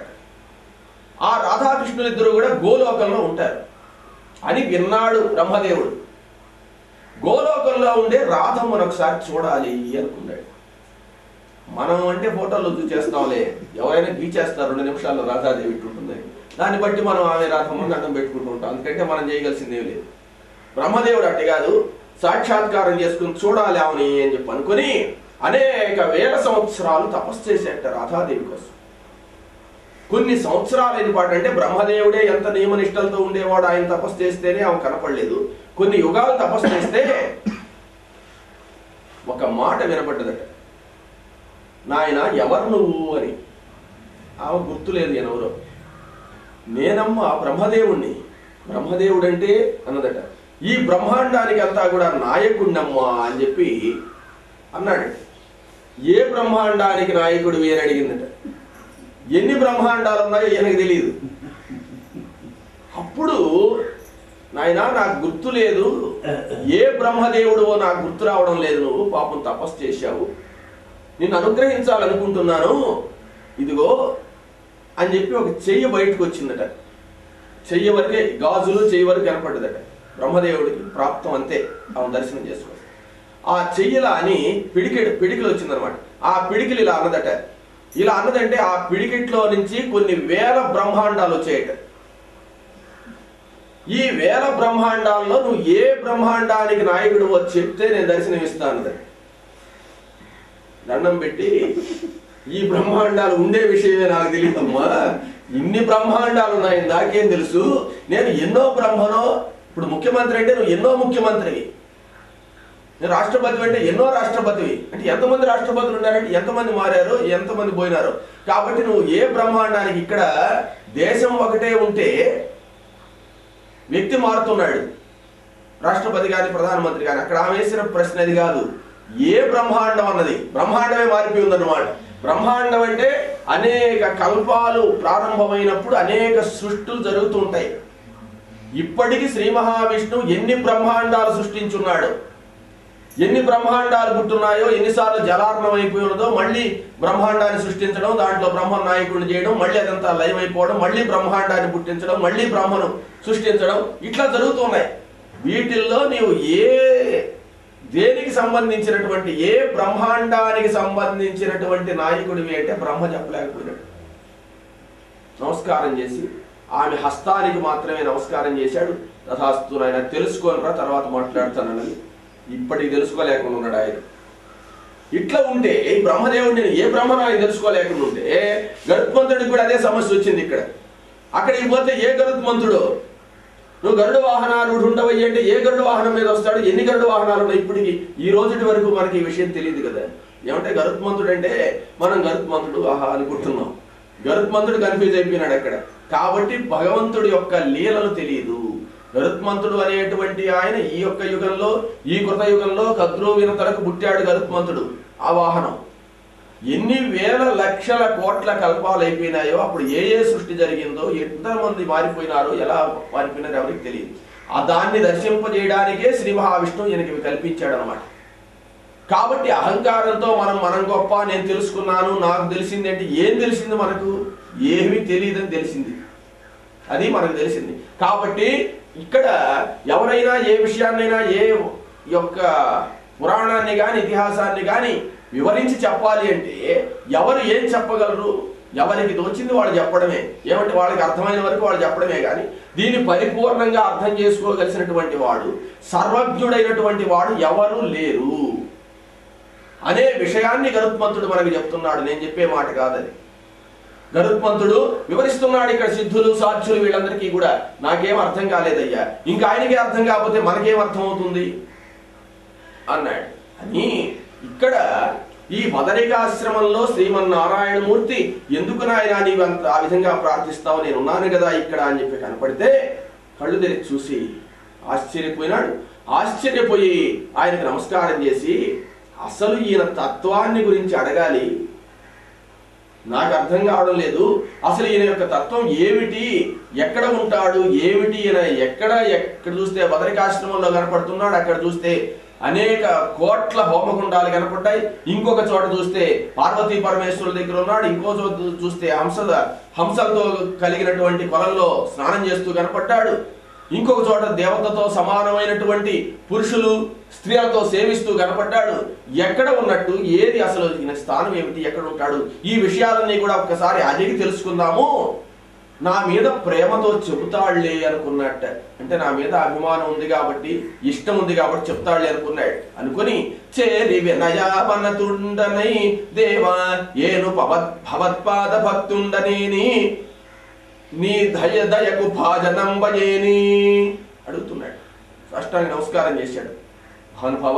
ఆ రాధాకృష్ణులిద్దరూ కూడా గోలోకంలో ఉంటారు అని విన్నాడు బ్రహ్మదేవుడు గోలోకంలో ఉండే రాధమ్మను ఒకసారి చూడాలి అనుకున్నాడు మనం అంటే ఫోటోలు చూసేస్తాంలే ఎవరైనా గీచేస్తారు రెండు నిమిషాల్లో రాధాదేవి ఇట్టుంటుంది దాన్ని బట్టి మనం ఆమె రాధమ్మని అడ్డం పెట్టుకుంటూ ఉంటాం అందుకంటే మనం చేయగలిసిందేం లేదు బ్రహ్మదేవుడు అట్టి కాదు సాక్షాత్కారం చేసుకుని చూడాలి ఆమెని అని చెప్పి అనుకుని అనేక వేల సంవత్సరాలు తపస్సు చేసేట రాధాదేవి కోసం కొన్ని సంవత్సరాలైన పాటు అంటే బ్రహ్మదేవుడే ఎంత నియమనిష్టలతో ఉండేవాడు ఆయన తపస్సు చేస్తేనే ఆమె కనపడలేదు కొన్ని యుగాలు తపస్సు చేస్తే ఒక మాట వినపడ్డదట నాయన ఎవరు నువ్వు అని ఆమె గుర్తులేదు ఎవరో నేనమ్మ బ్రహ్మదేవుణ్ణి బ్రహ్మదేవుడు అంటే అన్నదట ఈ బ్రహ్మాండానికి అంతా కూడా నాయకుణ్ణమ్మా అని చెప్పి అన్నాడు ఏ బ్రహ్మాండానికి నాయకుడు అని అడిగిందట ఎన్ని బ్రహ్మాండాలు ఉన్నాయో ఈయనకు తెలియదు అప్పుడు నాయనా నాకు గుర్తు లేదు ఏ బ్రహ్మదేవుడువో నాకు గుర్తు రావడం లేదు నువ్వు పాపం తపస్సు చేశావు నిన్ను అనుగ్రహించాలనుకుంటున్నాను ఇదిగో అని చెప్పి ఒక చెయ్యి బయటకు వచ్చిందట చెయ్యి వరకే గాజులు చెయ్యి వరకు కనపడ్డదట బ్రహ్మదేవుడికి ప్రాప్తం అంతే ఆమె దర్శనం చేసుకో ఆ చెయ్యిలా అని పిడికెడు పిడికిలు వచ్చిందనమాట ఆ పిడికిలు ఇలా అన్నదట ఇలా అన్నదంటే ఆ పిడికిట్లో నుంచి కొన్ని వేల బ్రహ్మాండాలు వచ్చాయట ఈ వేల బ్రహ్మాండాల్లో నువ్వు ఏ బ్రహ్మాండానికి నాయకుడు చెప్తే నేను దర్శనం ఇస్తాను దండం పెట్టి ఈ బ్రహ్మాండాలు ఉండే విషయమే నాకు తెలియదమ్మా ఇన్ని బ్రహ్మాండాలు ఉన్నాయి నాకేం తెలుసు నేను ఎన్నో బ్రహ్మనో ఇప్పుడు ముఖ్యమంత్రి అంటే నువ్వు ఎన్నో ముఖ్యమంత్రివి నేను రాష్ట్రపతి అంటే ఎన్నో రాష్ట్రపతివి అంటే ఎంతమంది రాష్ట్రపతులు ఉన్నారంటే ఎంతమంది మారారు ఎంతమంది పోయినారు కాబట్టి నువ్వు ఏ బ్రహ్మాండానికి ఇక్కడ దేశం ఒకటే ఉంటే వ్యక్తి మారుతున్నాడు రాష్ట్రపతి కానీ ప్రధానమంత్రి కానీ అక్కడ ఆమె వేసిన ప్రశ్న అది కాదు ఏ బ్రహ్మాండం అన్నది బ్రహ్మాండమే మారిపోయి ఉందన్నమాట బ్రహ్మాండం అంటే అనేక కల్పాలు ప్రారంభమైనప్పుడు అనేక సృష్టులు జరుగుతూ ఉంటాయి ఇప్పటికి శ్రీ మహావిష్ణువు ఎన్ని బ్రహ్మాండాలు సృష్టించున్నాడు ఎన్ని బ్రహ్మాండాలు పుట్టున్నాయో ఎన్నిసార్లు జలార్ణం అయిపోయి ఉన్నదో మళ్ళీ బ్రహ్మాండాన్ని సృష్టించడం దాంట్లో బ్రహ్మ నాయకుడిని చేయడం మళ్ళీ అదంతా లయమైపోవడం మళ్ళీ బ్రహ్మాండాన్ని పుట్టించడం మళ్ళీ బ్రహ్మను సృష్టించడం ఇట్లా జరుగుతున్నాయి వీటిల్లో నీవు ఏ దేనికి సంబంధించినటువంటి ఏ బ్రహ్మాండానికి సంబంధించినటువంటి నాయకుడివి అంటే బ్రహ్మ చెప్పలేకపోయినాడు నమస్కారం చేసి ఆమె హస్తానికి మాత్రమే నమస్కారం చేశాడు తథాస్తు ఆయన తెలుసుకోనరా తర్వాత మాట్లాడతానని ఇప్పటికి తెలుసుకోలేకుండా ఉన్నాడు ఆయన ఇట్లా ఉంటే ఈ బ్రహ్మదేవుడిని ఏ బ్రహ్మను ఆయన తెలుసుకోలేకుండా ఉంటే గరుత్మంతుడికి కూడా అదే సమస్య వచ్చింది ఇక్కడ అక్కడికి పోతే ఏ గరుత్మంతుడు నువ్వు గరుడు వాహనాలు ఉండవయ్యి అంటే ఏ గరుడు వాహనం మీద వస్తాడు ఎన్ని గరుడు వాహనాలు ఉన్నాయి ఇప్పటికి ఈ రోజుటి వరకు మనకి ఈ విషయం తెలియదు కదా ఏమంటే గరుత్మంతుడు అంటే మనం గరుత్మంతుడు ఆహా అనుకుంటున్నాం గరుత్మంతుడు కన్ఫ్యూజ్ అయిపోయినాడు అక్కడ కాబట్టి భగవంతుడి యొక్క లీలలు తెలియదు గరుత్మంతుడు అనేటువంటి ఆయన ఈ యొక్క యుగంలో ఈ కృత యుగంలో కద్రో వినతలకు పుట్టాడు గరుత్మంతుడు ఆ వాహనం ఎన్ని వేల లక్షల కోట్ల కల్పాలు అయిపోయినాయో అప్పుడు ఏ ఏ సృష్టి జరిగిందో ఎంతమంది మారిపోయినారో ఎలా మారిపోయినారో ఎవరికి తెలియదు ఆ దాన్ని దర్శింపజేయడానికే శ్రీ మహావిష్ణువు ఈయనకి ఇవి కల్పించాడు అనమాట కాబట్టి అహంకారంతో మనం మనం గొప్ప నేను తెలుసుకున్నాను నాకు తెలిసింది అంటే ఏం తెలిసింది మనకు ఏమీ తెలియదని తెలిసింది అది మనకు తెలిసింది కాబట్టి ఇక్కడ ఎవరైనా ఏ విషయాన్నైనా ఏ యొక్క పురాణాన్ని కానీ ఇతిహాసాన్ని కానీ వివరించి చెప్పాలి అంటే ఎవరు ఏం చెప్పగలరు ఎవరికి తోచింది వాళ్ళు చెప్పడమే ఏమంటే వాళ్ళకి అర్థమైన వరకు వాళ్ళు చెప్పడమే కానీ దీన్ని పరిపూర్ణంగా అర్థం చేసుకోగలిసినటువంటి వాడు సర్వజ్ఞుడైనటువంటి వాడు ఎవరు లేరు అనే విషయాన్ని గరుత్మంతుడు మనకు చెప్తున్నాడు నేను చెప్పే మాట కాదని గరుత్మంతుడు వివరిస్తున్నాడు ఇక్కడ సిద్ధులు సాధ్యులు వీళ్ళందరికీ కూడా నాకేం అర్థం కాలేదయ్యా ఇంకా ఆయనకే అర్థం కాకపోతే మనకేం అర్థం అవుతుంది అన్నాడు అని ఇక్కడ ఈ బదరికాశ్రమంలో శ్రీమన్నారాయణమూర్తి ఎందుకు నాయన నీవు అంత ఆ విధంగా ప్రార్థిస్తావు నేను ఉన్నాను కదా ఇక్కడ అని చెప్పి కనపడితే కళ్ళు తెరిచి చూసి ఆశ్చర్యపోయినాడు ఆశ్చర్యపోయి ఆయనకు నమస్కారం చేసి అసలు ఈయన తత్వాన్ని గురించి అడగాలి నాకు అర్థం కావడం లేదు అసలు ఈయన యొక్క తత్వం ఏమిటి ఎక్కడ ఉంటాడు ఏమిటి ఈయన ఎక్కడ ఎక్కడ చూస్తే బదరికాశ్రమంలో కనపడుతున్నాడు అక్కడ చూస్తే అనేక కోట్ల హోమగుండాలు కనపడ్డాయి ఇంకొక చోట చూస్తే పార్వతీ పరమేశ్వరుల దగ్గర ఉన్నాడు ఇంకో చోట చూస్తే హంసల హంసలతో కలిగినటువంటి కొలంలో స్నానం చేస్తూ కనపడ్డాడు ఇంకొక చోట దేవతతో సమానమైనటువంటి పురుషులు స్త్రీలతో సేవిస్తూ కనపడ్డాడు ఎక్కడ ఉన్నట్టు ఏది అసలు ఈయన స్థానం ఏమిటి ఎక్కడ ఉంటాడు ఈ విషయాలన్నీ కూడా ఒక్కసారి అడిగి తెలుసుకుందాము నా మీద ప్రేమతో చెబుతాడులే అనుకున్నట్ట అంటే నా మీద అభిమానం ఉంది కాబట్టి ఇష్టం ఉంది కాబట్టి చెప్తాడులే అనుకున్నాడు అనుకుని చేరి వినయావనతుండనై దేవా ఏను పవత్ భవత్పాద భక్తుండనేని నీ దయ దయకు భాజనంబయేని అడుగుతున్నాడు రాష్ట్రానికి నమస్కారం చేశాడు భానుభావ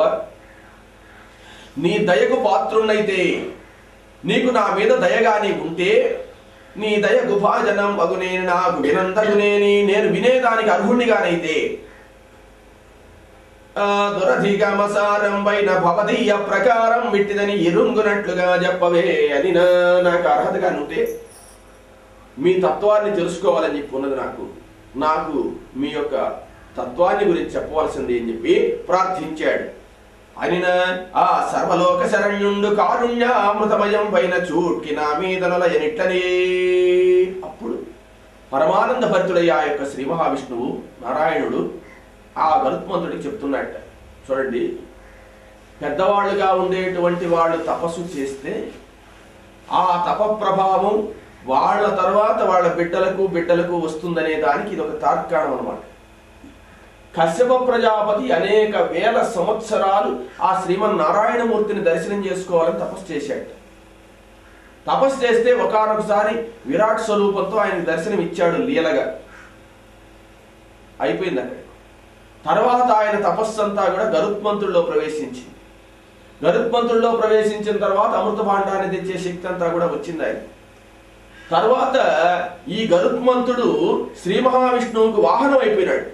నీ దయకు పాత్రుణ్ణైతే నీకు నా మీద దయగాని ఉంటే నీ దయ గుభాజనం అగునేని నాకు వినందగునేని నేను వినేదానికి అర్హుణ్ణిగానైతే ఆ దురధిగమసారంబైన భవదీయ ప్రకారం విట్టిదని ఎరుంగునట్లుగా చెప్పవే అని నా నాకు అర్హతగా ఉంటే మీ తత్వాన్ని తెలుసుకోవాలని చెప్పి ఉన్నది నాకు నాకు మీ యొక్క తత్వాన్ని గురించి చెప్పవలసింది అని చెప్పి ప్రార్థించాడు అనిన ఆ సర్వలోక శరణ్యుండు కారుణ్య అమృతమయం పైన చూట్కి నా మీద నొలయనిట్లనే అప్పుడు పరమానంద భరితుడయ్య ఆ యొక్క శ్రీ మహావిష్ణువు నారాయణుడు ఆ గరుత్మంతుడికి చెప్తున్నట్ట చూడండి పెద్దవాళ్ళుగా ఉండేటువంటి వాళ్ళు తపస్సు చేస్తే ఆ తప ప్రభావం వాళ్ళ తర్వాత వాళ్ళ బిడ్డలకు బిడ్డలకు వస్తుందనే దానికి ఇది ఒక తార్కాణం అనమాట కశ్యప ప్రజాపతి అనేక వేల సంవత్సరాలు ఆ శ్రీమన్నారాయణమూర్తిని దర్శనం చేసుకోవాలని తపస్సు చేశాడు తపస్సు చేస్తే ఒకనొకసారి విరాట్ స్వరూపంతో ఆయన దర్శనం ఇచ్చాడు లీలగా అయిపోయింది అక్కడ తర్వాత ఆయన తపస్సు అంతా కూడా గరుత్మంతుల్లో ప్రవేశించింది గరుత్మంతుల్లో ప్రవేశించిన తర్వాత అమృత భాండాన్ని తెచ్చే శక్తి అంతా కూడా వచ్చింది ఆయన తర్వాత ఈ గరుత్మంతుడు శ్రీ మహావిష్ణువుకు వాహనం అయిపోయినాడు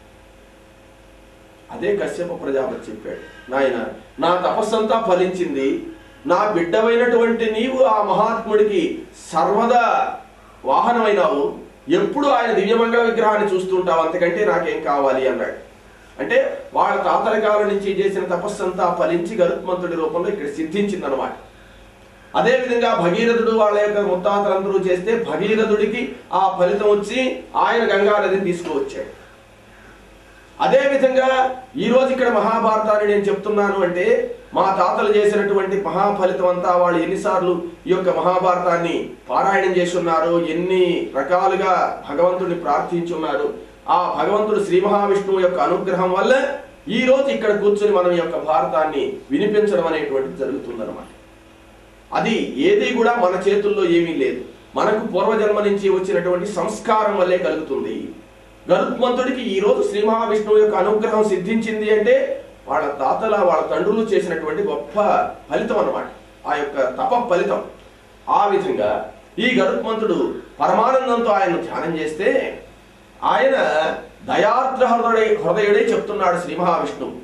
అదే కశ్యప ప్రజాపతి చెప్పాడు నాయన నా తపస్సంతా ఫలించింది నా బిడ్డమైనటువంటి నీవు ఆ మహాత్ముడికి సర్వదా వాహనమైనావు ఎప్పుడు ఆయన దివ్యమంగళ విగ్రహాన్ని చూస్తుంటావు అంతకంటే నాకేం కావాలి అన్నాడు అంటే వాళ్ళ తాతల కాలం నుంచి చేసిన తపస్సంతా ఫలించి గరుత్మంతుడి రూపంలో ఇక్కడ సిద్ధించిందనమాట అదే విధంగా భగీరథుడు వాళ్ళ యొక్క ముత్తాతలందరూ చేస్తే భగీరథుడికి ఆ ఫలితం వచ్చి ఆయన గంగా నదిని తీసుకువచ్చాడు అదే విధంగా ఈ రోజు ఇక్కడ మహాభారతాన్ని నేను చెప్తున్నాను అంటే మా తాతలు చేసినటువంటి మహాఫలితం అంతా వాళ్ళు ఎన్నిసార్లు ఈ యొక్క మహాభారతాన్ని పారాయణం చేసి ఉన్నారు ఎన్ని రకాలుగా భగవంతుడిని ప్రార్థించున్నారు ఆ భగవంతుడు శ్రీ మహావిష్ణువు యొక్క అనుగ్రహం వల్ల ఈ రోజు ఇక్కడ కూర్చొని మనం ఈ యొక్క భారతాన్ని వినిపించడం అనేటువంటిది జరుగుతుందన్నమాట అది ఏది కూడా మన చేతుల్లో ఏమీ లేదు మనకు పూర్వజన్మ నుంచి వచ్చినటువంటి సంస్కారం వల్లే కలుగుతుంది గరుత్మంతుడికి ఈ రోజు శ్రీ మహావిష్ణువు యొక్క అనుగ్రహం సిద్ధించింది అంటే వాళ్ళ తాతల వాళ్ళ తండ్రులు చేసినటువంటి గొప్ప ఫలితం అన్నమాట ఆ యొక్క తప ఫలితం ఆ విధంగా ఈ గరుత్మంతుడు పరమానందంతో ఆయన ధ్యానం చేస్తే ఆయన దయార్ద్ర హృదయ హృదయుడే చెప్తున్నాడు శ్రీ మహావిష్ణువు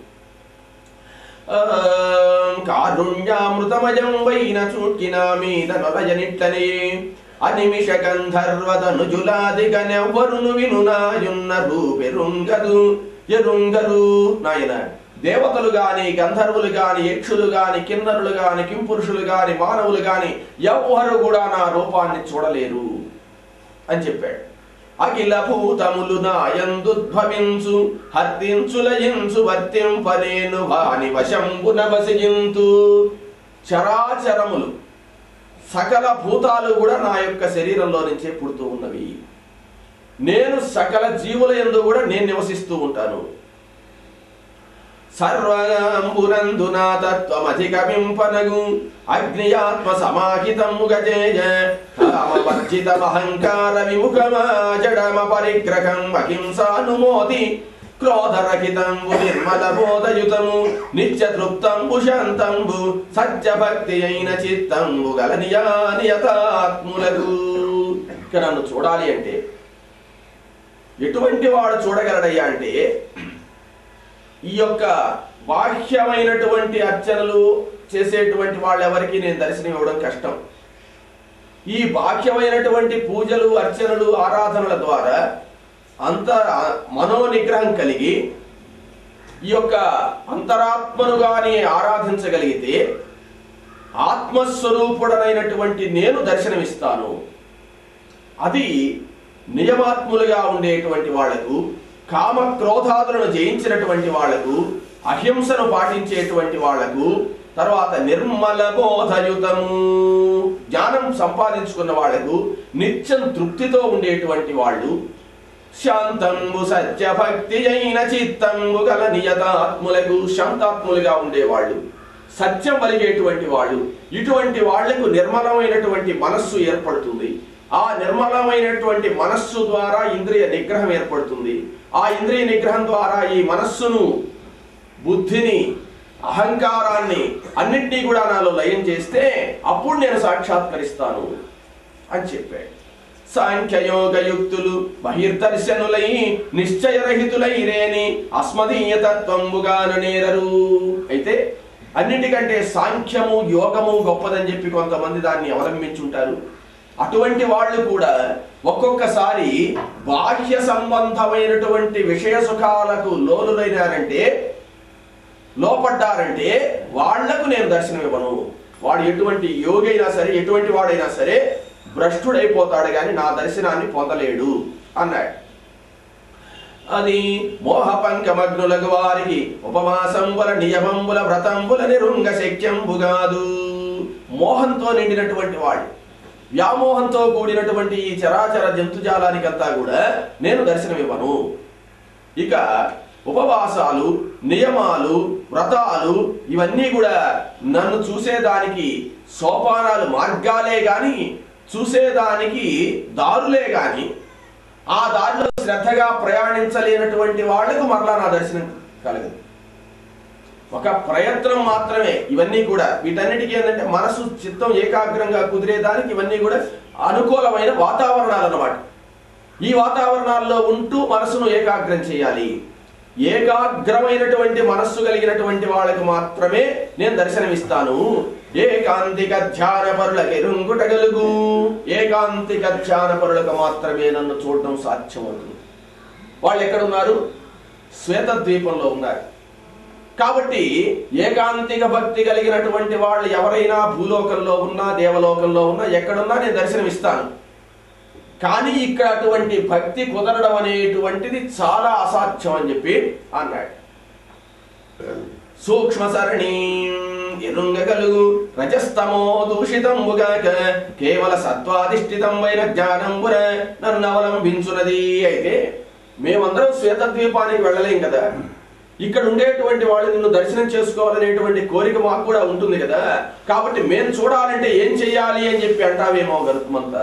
ఆం, కారుణ్యామృతమయం వైన చూట్కిన మీద నొలయనిట్లనే అనిమిష గంధర్వదనుజులాదిగనెవ్వరును వినునాయున్న రూపెరుంగదు ఎరుంగరు నాయన దేవతలు గాని గంధర్వులు గాని యక్షులు గాని కిన్నరులు గాని కింపురుషులు గాని మానవులు గాని ఎవ్వరు కూడా నా రూపాన్ని చూడలేరు అని చెప్పాడు అఖిల భూతములు నాయందుద్భవించు హర్తించులయించు వర్తింపనేను వాని వశంబున వసింతు చరాచరములు సకల భూతాలు కూడా నా యొక్క శరీరంలో నుంచే పుడుతూ ఉన్నవి నేను సకల జీవుల యందు కూడా నేను నివసిస్తూ ఉంటాను సర్వంబునందు నా తత్వమధిగమింపనగు అగ్నియాత్మ సమాహితము గజేయ కామవర్జితమహంకార విముఖమా జడమ పరిగ్రహం అహింసానుమోది క్రోధరహితంబు నిర్మల బోధయుతము నిత్య తృప్తంబు శాంతంబు సత్య భక్తి అయిన చిత్తంబు గల నియానియతాత్ములకు ఇక నన్ను చూడాలి అంటే ఎటువంటి వాడు చూడగలడయ్యా అంటే ఈ యొక్క బాహ్యమైనటువంటి అర్చనలు చేసేటువంటి వాళ్ళెవరికి నేను దర్శనం ఇవ్వడం కష్టం ఈ బాహ్యమైనటువంటి పూజలు అర్చనలు ఆరాధనల ద్వారా అంత మనో నిగ్రహం కలిగి ఈ యొక్క అంతరాత్మను గాని ఆరాధించగలిగితే ఆత్మస్వరూపుడనైనటువంటి నేను దర్శనమిస్తాను అది నియమాత్ములుగా ఉండేటువంటి వాళ్లకు కామ క్రోధాదులను జయించినటువంటి వాళ్లకు అహింసను పాటించేటువంటి వాళ్లకు తర్వాత నిర్మల బోధయుతము జ్ఞానం సంపాదించుకున్న వాళ్లకు నిత్యం తృప్తితో ఉండేటువంటి వాళ్ళు శాంతంబు సత్య భక్తి అయిన చిత్తంబు గల నియతాత్ములకు శాంతాత్ములుగా ఉండేవాళ్ళు సత్యం పలిగేటువంటి వాళ్ళు ఇటువంటి వాళ్లకు నిర్మలమైనటువంటి మనస్సు ఏర్పడుతుంది ఆ నిర్మలమైనటువంటి మనస్సు ద్వారా ఇంద్రియ నిగ్రహం ఏర్పడుతుంది ఆ ఇంద్రియ నిగ్రహం ద్వారా ఈ మనస్సును బుద్ధిని అహంకారాన్ని అన్నింటినీ కూడా నాలో లయం చేస్తే అప్పుడు నేను సాక్షాత్కరిస్తాను అని చెప్పాడు సాంఖ్యయోగయుక్తులు బహిర్దర్శనులై నిశ్చయరహితులై రేని అస్మదీయ తత్వంబుగాను నేరరు అయితే అన్నిటికంటే సాంఖ్యము యోగము గొప్పదని చెప్పి కొంతమంది దాన్ని అవలంబించుంటారు అటువంటి వాళ్ళు కూడా ఒక్కొక్కసారి బాహ్య సంబంధమైనటువంటి విషయ సుఖాలకు లోనులైనారంటే లోపడ్డారంటే వాళ్లకు నేను దర్శనం ఇవ్వను వాడు ఎటువంటి యోగి అయినా సరే ఎటువంటి వాడైనా సరే భ్రష్టుడైపోతాడు కానీ నా దర్శనాన్ని పొందలేడు అన్నాడు అది మోహ పంకమగ్నులకు వారికి ఉపవాసంబుల నియమంబుల వ్రతంబుల నిరుంగ శక్యంబుగాదు మోహంతో నిండినటువంటి వాడు వ్యామోహంతో కూడినటువంటి ఈ చరాచర జంతుజాలానికంతా కూడా నేను దర్శనమివ్వను ఇక ఉపవాసాలు నియమాలు వ్రతాలు ఇవన్నీ కూడా నన్ను చూసేదానికి సోపానాలు మార్గాలే గాని చూసేదానికి దారులే గాని ఆ దారిలో శ్రద్ధగా ప్రయాణించలేనటువంటి వాళ్లకు మరలా నా దర్శనం కలగదు ఒక ప్రయత్నం మాత్రమే ఇవన్నీ కూడా వీటన్నిటికీ ఏంటంటే మనసు చిత్తం ఏకాగ్రంగా కుదిరేదానికి ఇవన్నీ కూడా అనుకూలమైన వాతావరణాలు అన్నమాట ఈ వాతావరణాల్లో ఉంటూ మనసును ఏకాగ్రం చేయాలి ఏకాగ్రమైనటువంటి మనస్సు కలిగినటువంటి వాళ్ళకి మాత్రమే నేను దర్శనమిస్తాను ఏకాంతిక ధ్యాన పరులకి రుంగుటగలుగు ఏకాంతిక ధ్యాన పరులకు మాత్రమే నన్ను చూడడం సాధ్యమవుతుంది వాళ్ళు ఎక్కడున్నారు శ్వేత ద్వీపంలో ఉన్నారు కాబట్టి ఏకాంతిక భక్తి కలిగినటువంటి వాళ్ళు ఎవరైనా భూలోకంలో ఉన్నా దేవలోకంలో ఉన్నా ఎక్కడున్నా నేను దర్శనమిస్తాను కానీ ఇక్కడ అటువంటి భక్తి కుదరడం అనేటువంటిది చాలా అసాధ్యం అని చెప్పి అన్నాడు సూక్ష్మ సరణి ఎరుంగగలుగు రజస్తమో దూషితంబుగాక కేవల సత్వాధిష్ఠితమైన జ్ఞానంబున నన్ను అవలంబించున్నది అయితే మేమందరం శ్వేతద్వీపానికి వెళ్ళలేం కదా ఇక్కడ ఉండేటువంటి వాళ్ళు నిన్ను దర్శనం చేసుకోవాలనేటువంటి కోరిక మాకు కూడా ఉంటుంది కదా కాబట్టి మేము చూడాలంటే ఏం చెయ్యాలి అని చెప్పి అంటావేమో గరుత్మంతా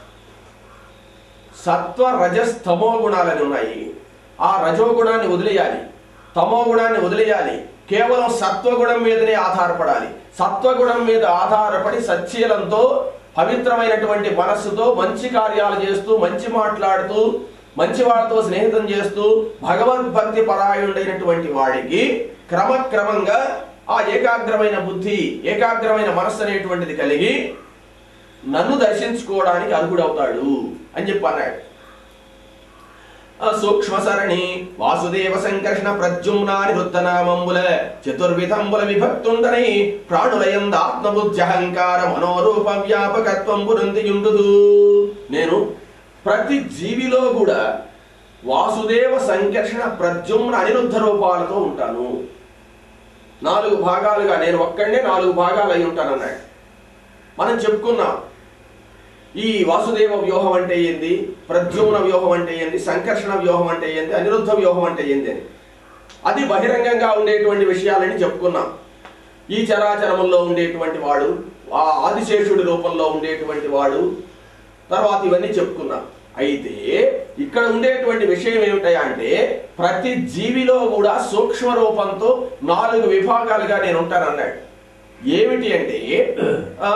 సత్వ రజస్ తమో గుణాలని ఉన్నాయి ఆ రజో గుణాన్ని వదిలేయాలి తమో గుణాన్ని వదిలేయాలి కేవలం సత్వగుణం మీదనే ఆధారపడాలి సత్వగుణం మీద ఆధారపడి సచ్చీలంతో పవిత్రమైనటువంటి మనస్సుతో మంచి కార్యాలు చేస్తూ మంచి మాట్లాడుతూ మంచి వాళ్ళతో స్నేహితం చేస్తూ భగవద్భక్తి పరాయణుడైనటువంటి వాడికి క్రమక్రమంగా ఆ ఏకాగ్రమైన బుద్ధి ఏకాగ్రమైన మనస్సు అనేటువంటిది కలిగి నన్ను దర్శించుకోవడానికి అర్హుడవుతాడు అని చెప్పి అన్నాడు ఆ సూక్ష్మ సరణి వాసుదేవ సంకర్షణ ప్రద్యుమ్నాని వృత్తనామంబుల చతుర్విధంబుల విభక్తుండని ప్రాణులయంద ఆత్మబుద్ధి అహంకార మనోరూప వ్యాపకత్వంబు నందియుండుదు నేను ప్రతి జీవిలో కూడా వాసుదేవ సంకర్షణ ప్రద్యుమ్న అనిరుద్ధ రూపాలతో ఉంటాను నాలుగు భాగాలుగా నేను ఒక్కడే నాలుగు భాగాలు అయి ఉంటానన్నాడు మనం చెప్పుకున్నాం ఈ వాసుదేవ వ్యూహం అంటే ఏంది ప్రద్యుమ్న వ్యూహం అంటే ఏంది సంకర్షణ వ్యూహం అంటే ఏంది అనిరుద్ధ వ్యూహం అంటే ఏంది అని అది బహిరంగంగా ఉండేటువంటి విషయాలని చెప్పుకున్నాం ఈ చరాచరముల్లో ఉండేటువంటి వాడు ఆ ఆదిశేషుడి రూపంలో ఉండేటువంటి వాడు తర్వాత ఇవన్నీ చెప్పుకున్నాం అయితే ఇక్కడ ఉండేటువంటి విషయం ఏమిటయా అంటే ప్రతి జీవిలో కూడా సూక్ష్మ రూపంతో నాలుగు విభాగాలుగా నేను ఉంటానన్నాడు ఏమిటి అంటే ఆ,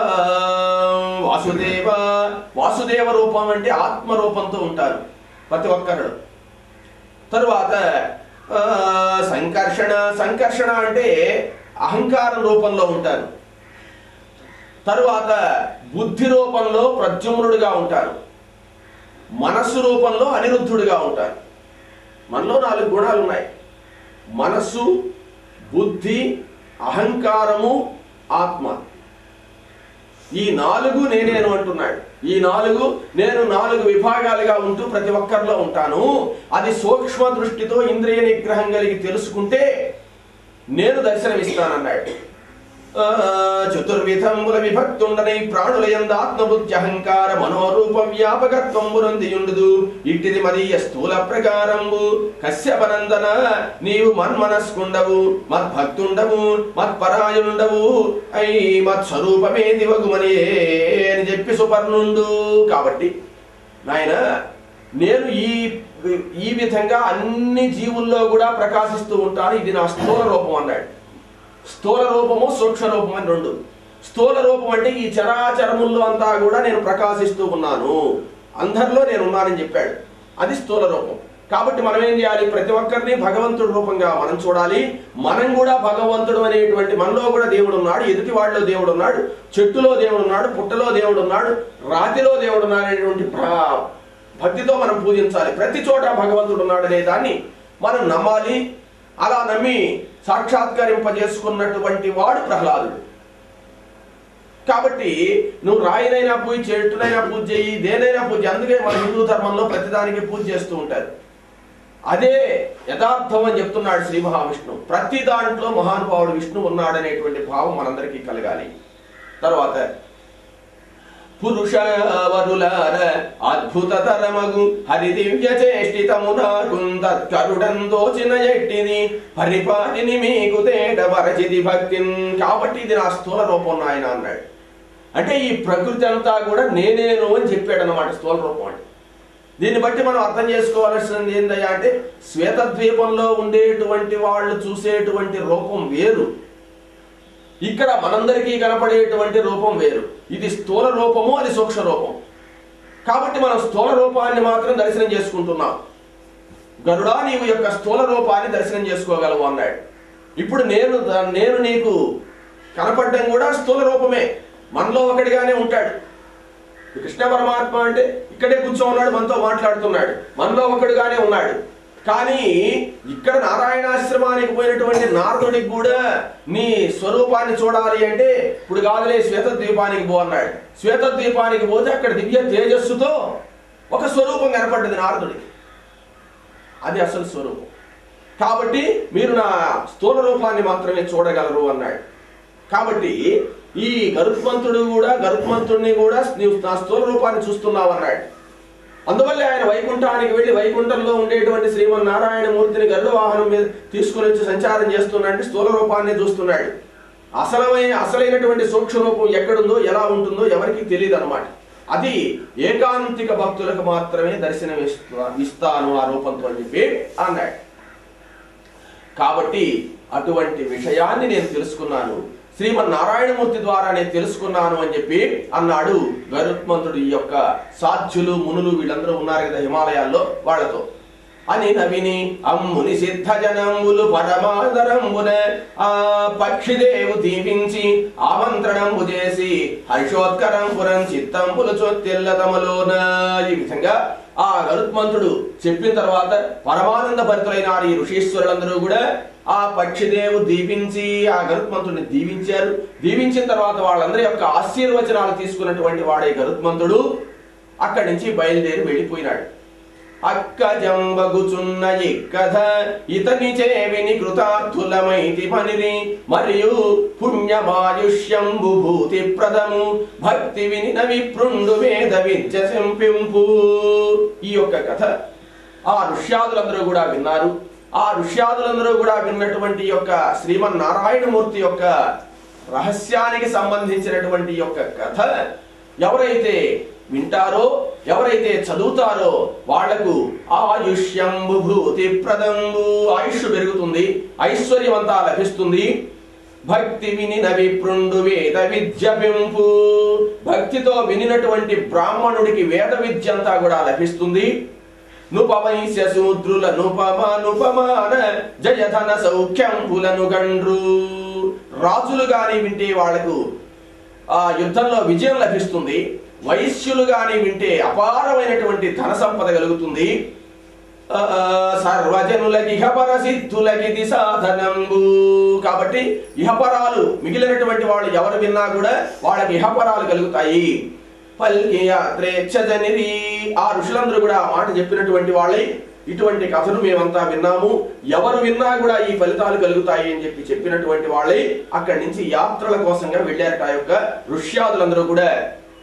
వాసుదేవ వాసుదేవ రూపం అంటే ఆత్మ రూపంతో ఉంటారు ప్రతి ఒక్కరు తరువాత ఆ, సంకర్షణ సంకర్షణ అంటే అహంకారం రూపంలో ఉంటారు తరువాత బుద్ధి రూపంలో ప్రద్యుమ్నుడిగా ఉంటారు మనస్సు రూపంలో అనిరుద్ధుడిగా ఉంటారు మనలో నాలుగు గుణాలు ఉన్నాయి మనస్సు బుద్ధి అహంకారము ఆత్మ ఈ నాలుగు నేనేను అంటున్నాడు ఈ నాలుగు నేను నాలుగు విభాగాలుగా ఉంటూ ప్రతి ఒక్కరిలో ఉంటాను అది సూక్ష్మ దృష్టితో ఇంద్రియ నిగ్రహం కలిగి తెలుసుకుంటే నేను దర్శనమిస్తానన్నాడు ఆ, చతుర్విధంబుల విభక్తుండనై ప్రాణుల యందు ఆత్మబుద్ధి అహంకార మనోరూప వ్యాపకత్వంబునందియుండుదు ఇట్టిది మదీయ స్థూల ప్రకారంబు కశ్యపనందన నీవు మన్మనస్కుండవు మద్భక్తుండవు మత్పరాయణుండవు అయి మత్స్వరూపమే దివగుమనే అని చెప్పి సుపర్ణుండు కాబట్టి నాయన నేను ఈ ఈ విధంగా అన్ని జీవుల్లో కూడా ప్రకాశిస్తూ ఉంటాను ఇది నా స్థూల రూపం అన్నాడు స్థూల రూపము సూక్ష్మ రూపం అని రెండు స్థూల రూపం అంటే ఈ చరాచరముల్లో అంతా కూడా నేను ప్రకాశిస్తూ ఉన్నాను అందరిలో నేను ఉన్నానని చెప్పాడు అది స్థూల రూపం కాబట్టి మనం ఏం చేయాలి ప్రతి ఒక్కరిని భగవంతుడి రూపంగా మనం చూడాలి మనం కూడా భగవంతుడు అనేటువంటి మనలో కూడా దేవుడు ఉన్నాడు ఎదుటి వాళ్ళలో దేవుడు ఉన్నాడు చెట్టులో దేవుడు ఉన్నాడు పుట్టలో దేవుడు ఉన్నాడు రాతిలో దేవుడు ఉన్నాడు అనేటువంటి ప్ర- భక్తితో మనం పూజించాలి ప్రతి చోట భగవంతుడు ఉన్నాడు అనే దాన్ని మనం నమ్మాలి అలా నమ్మి సాక్షాత్కరింపజేసుకున్నటువంటి వాడు ప్రహ్లాదుడు కాబట్టి నువ్వు రాయినైనా పూజ చెట్టునైనా పూజ చేయి దేనైనా పూజ చేయి. అందుకే మన హిందూ ధర్మంలో ప్రతిదానికి పూజ చేస్తూ ఉంటారు అదే యథార్థం అని చెప్తున్నాడు శ్రీ మహావిష్ణువు ప్రతి దాంట్లో మహానుభావుడు విష్ణు ఉన్నాడనేటువంటి భావం మనందరికీ కలగాలి తర్వాత పురుషవరులార అద్భుతతరమగు హరి దివ్య చేష్టితమునాకుందరుడం దోచిన ఎట్టిది పరిపాటిని మీకు తేట వరచిది భక్తిన్ కాబట్టి ఇది నా స్థూల రూపం నాయన అన్నాడు అంటే ఈ ప్రకృతి అంతా కూడా నేనేను అని చెప్పాడు అనమాట స్థూల రూపం అంటే దీన్ని బట్టి మనం అర్థం చేసుకోవాల్సింది ఏందయ్యా అంటే శ్వేతద్వీపంలో ఉండేటువంటి వాళ్ళు చూసేటువంటి రూపం వేరు ఇక్కడ మనందరికీ కనపడేటువంటి రూపం వేరు ఇది స్థూల రూపము అది సూక్ష్మ రూపం కాబట్టి మనం స్థూల రూపాన్ని మాత్రం దర్శనం చేసుకుంటున్నాం గరుడా నీవు యొక్క స్థూల రూపాన్ని దర్శనం చేసుకోగలవు అన్నాడు ఇప్పుడు నేను ద- నేను నీకు కనపడడం కూడా స్థూల రూపమే మనలో ఒకటిగానే ఉంటాడు కృష్ణ పరమాత్మ అంటే ఇక్కడే కూర్చోన్నాడు మనతో మాట్లాడుతున్నాడు మనలో ఒకడుగానే ఉన్నాడు కానీ ఇక్కడ నారాయణాశ్రమానికి పోయినటువంటి నారదుడికి కూడా నీ స్వరూపాన్ని చూడాలి అంటే ఇప్పుడు కాదులే శ్వేతద్వీపానికి పో అన్నాడు శ్వేతద్వీపానికి పోతే అక్కడ దివ్య తేజస్సుతో ఒక స్వరూపం కనపడ్డది నారదుడికి అది అసలు స్వరూపం కాబట్టి మీరు నా స్థూల రూపాన్ని మాత్రమే చూడగలరు అన్నాడు కాబట్టి ఈ గరుత్మంతుడు కూడా గరుత్మంతుడిని కూడా నీవు నా స్థూల రూపాన్ని చూస్తున్నావు అన్నాడు అందువల్ల ఆయన వైకుంఠానికి వెళ్ళి వైకుంఠంలో ఉండేటువంటి శ్రీమన్నారాయణ మూర్తిని గరుడ వాహనం మీద తీసుకుని వచ్చి సంచారం చేస్తున్నాడు స్థూల రూపాన్ని చూస్తున్నాడు అసలమైన అసలైనటువంటి సూక్ష్మ రూపం ఎక్కడుందో ఎలా ఉంటుందో ఎవరికి తెలియదు అనమాట అది ఏకాంతిక భక్తులకు మాత్రమే దర్శనం ఇస్తా- ఇస్తాను ఆ రూపంతో అని చెప్పి అన్నాడు కాబట్టి అటువంటి విషయాన్ని నేను తెలుసుకున్నాను శ్రీమన్నారాయణమూర్తి ద్వారా నేను తెలుసుకున్నాను అని చెప్పి అన్నాడు గరుత్మంతుడు ఈ యొక్క సాధ్యులు మునులు వీళ్ళందరూ ఉన్నారు కదా హిమాలయాల్లో వాళ్ళతో అని నవిని అమ్ముని సిద్ధ జనంబులు పరమాదరంబున ఆ పక్షిదేవు దీపించి ఆమంత్రణంబు చేసి హర్షోత్కరంపురం చిత్తంపులు చొత్తెల్లతమలోన ఈ విధంగా ఆ గరుత్మంతుడు చెప్పిన తర్వాత పరమానంద భరితులైన ఈ ఋషీశ్వరులందరూ కూడా ఆ పక్షిదేవు దీపించి ఆ గరుత్మంతుడిని దీవించారు దీవించిన తర్వాత వాళ్ళందరి యొక్క ఆశీర్వచనాలు తీసుకున్నటువంటి వాడే గరుత్మంతుడు అక్కడి నుంచి బయలుదేరి వెళ్ళిపోయినాడు అక్క జంబగుచున్న ఇక్కథ ఇతని చేవిని కృతార్థులమైతి మనిరి మరియు పుణ్యమాయుష్యంబు భూతి ప్రదము భక్తి విని విప్రుండు వేద విద్య శంపింపు ఈ యొక్క కథ ఆ ఋష్యాదులందరూ కూడా విన్నారు ఆ ఋష్యాదులందరూ కూడా విన్నటువంటి యొక్క శ్రీమన్నారాయణమూర్తి యొక్క రహస్యానికి సంబంధించినటువంటి యొక్క కథ ఎవరైతే వింటారో ఎవరైతే చదువుతారో వాళ్లకు ఆయుష్యంబు భూతి ప్రదంబు ఆయుష్ పెరుగుతుంది ఐశ్వర్యమంతా లభిస్తుంది భక్తి విని విప్రుండు వేద విద్య పెంపు భక్తితో వినినటువంటి బ్రాహ్మణుడికి వేద విద్య అంతా కూడా లభిస్తుంది నుపవైశ్య శూద్రుల నుపమానుపమాన జయధన సౌఖ్యంపులను గండ్రు రాజులు గాని వింటే వాళ్లకు ఆ యుద్ధంలో విజయం లభిస్తుంది వైశ్యులు గాని వింటే అపారమైనటువంటి ధన సంపద కలుగుతుంది ఆ, సర్వజనులకి ఇహపర సిద్ధులకి సాధనంబు కాబట్టి ఇహపరాలు మిగిలినటువంటి వాళ్ళు ఎవరు విన్నా కూడా వాళ్ళకి ఇహపరాలు కలుగుతాయి పల్కి యాత్రేచ్ఛజనిరి ఆ ఋషులందరూ కూడా ఆ మాట చెప్పినటువంటి వాళ్ళే ఇటువంటి కథను మేమంతా విన్నాము ఎవరు విన్నా కూడా ఈ ఫలితాలు కలుగుతాయి అని చెప్పి చెప్పినటువంటి వాళ్ళే అక్కడి నుంచి యాత్రల కోసంగా వెళ్ళారట ఆ యొక్క ఋష్యాదులందరూ కూడా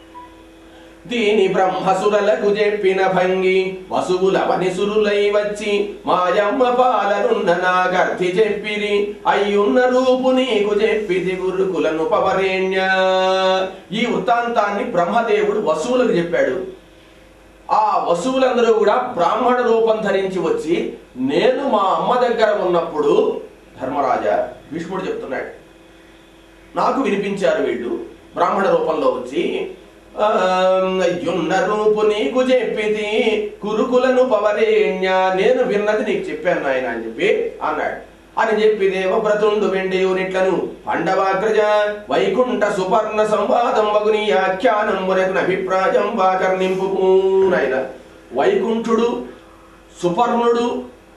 దీని బ్రహ్మసురలకు చెప్పిన భంగి వసువుల వనిసురులై వచ్చి మాయమ్మ పాలనున్న నాగర్ధి చెప్పిరి అయ్యున్న రూపు నీకు చెప్పిది గురుకులను పవరేణ్య ఈ వృత్తాంతాన్ని బ్రహ్మదేవుడు వసువులకు చెప్పాడు ఆ వసువులందరూ కూడా బ్రాహ్మణ రూపం ధరించి వచ్చి నేను మా అమ్మ దగ్గర ఉన్నప్పుడు ధర్మరాజా భీష్ముడు చెప్తున్నాడు నాకు వినిపించారు వీళ్ళు బ్రాహ్మణ రూపంలో వచ్చి యున్న రూపు నీకు చెప్పితి కురుకులను పవరేణ్య నేను విన్నది నీకు చెప్పాను నాయన అని చెప్పి అన్నాడు అని చెప్పి దేవవ్రతుండు వెండి యూనిట్లను పండవాగ్రజ వైకుంఠ సుపర్ణ సంవాదం వగుని ఆఖ్యానం మునకున అభిప్రాయం వాకర్నింపు నాయన వైకుంఠుడు సుపర్ణుడు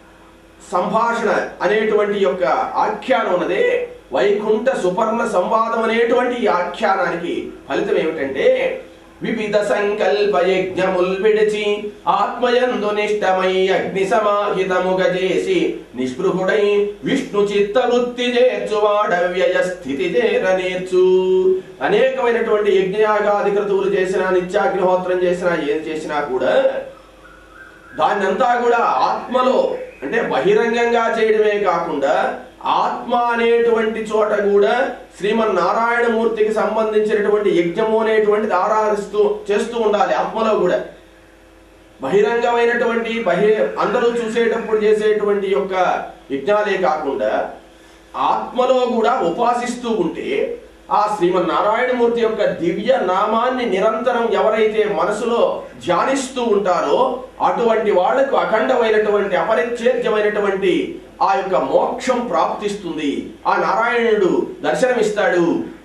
సంభాషణ అనేటువంటి యొక్క ఆఖ్యానం ఉన్నదే వైకుంఠ సుపర్ణ సంవాదం అనేటువంటి ఈ ఆఖ్యానానికి ఫలితం ఏమిటంటే వివిధ సంకల్ప యజ్ఞముల్ విడిచి ఆత్మయందు నిష్టమై అగ్ని సమాహితముగ చేసి నిస్పృహుడై విష్ణు చిత్త వృత్తి చేర్చువాడవ్యయ స్థితి చేర నేర్చు అనేకమైనటువంటి యజ్ఞయాగాది క్రతువులు చేసినా నిత్యాగ్నిహోత్రం చేసినా ఏం చేసినా కూడా దాన్నంతా కూడా ఆత్మలో అంటే బహిరంగంగా చేయడమే కాకుండా ఆత్మ అనేటువంటి చోట కూడా శ్రీమన్నారాయణమూర్తికి సంబంధించినటువంటి యజ్ఞము అనేటువంటిది ఆరాధిస్తూ చేస్తూ ఉండాలి ఆత్మలో కూడా బహిరంగమైనటువంటి బహి అందరూ చూసేటప్పుడు చేసేటువంటి యొక్క యజ్ఞాలే కాకుండా ఆత్మలో కూడా ఉపాసిస్తూ ఉంటే ఆ శ్రీమన్నారాయణమూర్తి యొక్క దివ్య నామాన్ని నిరంతరం ఎవరైతే మనసులో ధ్యానిస్తూ ఉంటారో అటువంటి వాళ్లకు అఖండమైనటువంటి అపరిచ్ఛేద్యమైనటువంటి ఆ యొక్క మోక్షం ప్రాప్తిస్తుంది ఆ నారాయణుడు దర్శనమిస్తాడు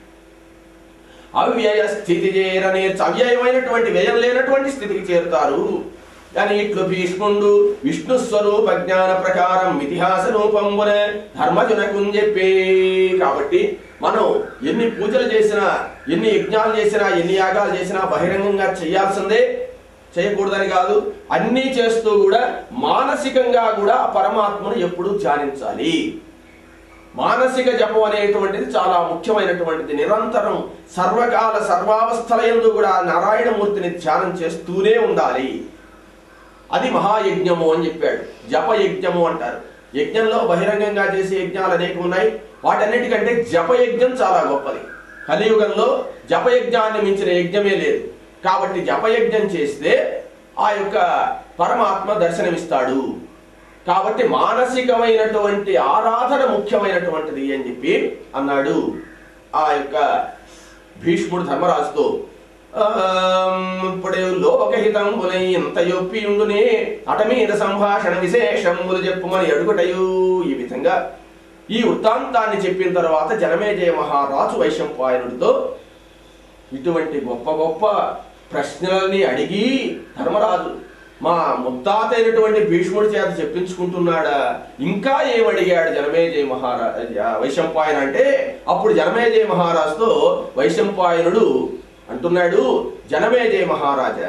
అవ్యయ స్థితి చేరనే అవ్యయమైనటువంటి వ్యయం లేనటువంటి స్థితికి చేరుతారు కానీ ఇట్లు భీష్ముండు విష్ణు స్వరూప జ్ఞాన ప్రకారం ఇతిహాస రూపంబున ధర్మజునకు చెప్పే కాబట్టి మనం ఎన్ని పూజలు చేసినా ఎన్ని యజ్ఞాలు చేసినా ఎన్ని యాగాలు చేసినా బహిరంగంగా చేయాల్సిందే చేయకూడదని కాదు అన్నీ చేస్తూ కూడా మానసికంగా కూడా ఆ పరమాత్మను ఎప్పుడూ ధ్యానించాలి మానసిక జపం అనేటువంటిది చాలా ముఖ్యమైనటువంటిది నిరంతరం సర్వకాల సర్వావస్థల యందు కూడా ఆ నారాయణమూర్తిని ధ్యానం చేస్తూనే ఉండాలి అది మహాయజ్ఞము అని చెప్పాడు జప యజ్ఞము అంటారు యజ్ఞంలో బహిరంగంగా చేసే యజ్ఞాలు అనేక ఉన్నాయి వాటన్నిటికంటే జపయజ్ఞం చాలా గొప్పది కలియుగంలో జపయజ్ఞాన్ని మించిన యజ్ఞమే లేదు కాబట్టి జపయజ్ఞం చేస్తే ఆ యొక్క పరమాత్మ దర్శనమిస్తాడు కాబట్టి మానసికమైనటువంటి ఆరాధన ముఖ్యమైనటువంటిది అని చెప్పి అన్నాడు ఆ యొక్క భీష్ముడు ధర్మరాజుతో ఆమ్, ఇప్పుడు లోకహితంబులై ఇంత యొప్పియుండునే అట మీద సంభాషణ విశేషములు చెప్పుమని అడుగుటయు ఈ విధంగా ఈ వృత్తాంతాన్ని చెప్పిన తర్వాత జనమేజయ మహారాజు వైశంపాయనుడితో ఇటువంటి గొప్ప గొప్ప ప్రశ్నలని అడిగి ధర్మరాజు మా ముత్తాత అయినటువంటి భీష్ముడి చేత చెప్పించుకుంటున్నాడా ఇంకా ఏం అడిగాడు జనమేజయ మహారాజ వైశంపాయన అంటే అప్పుడు జనమేజయ మహారాజుతో వైశంపాయనుడు అంటున్నాడు జనమేజయ మహారాజా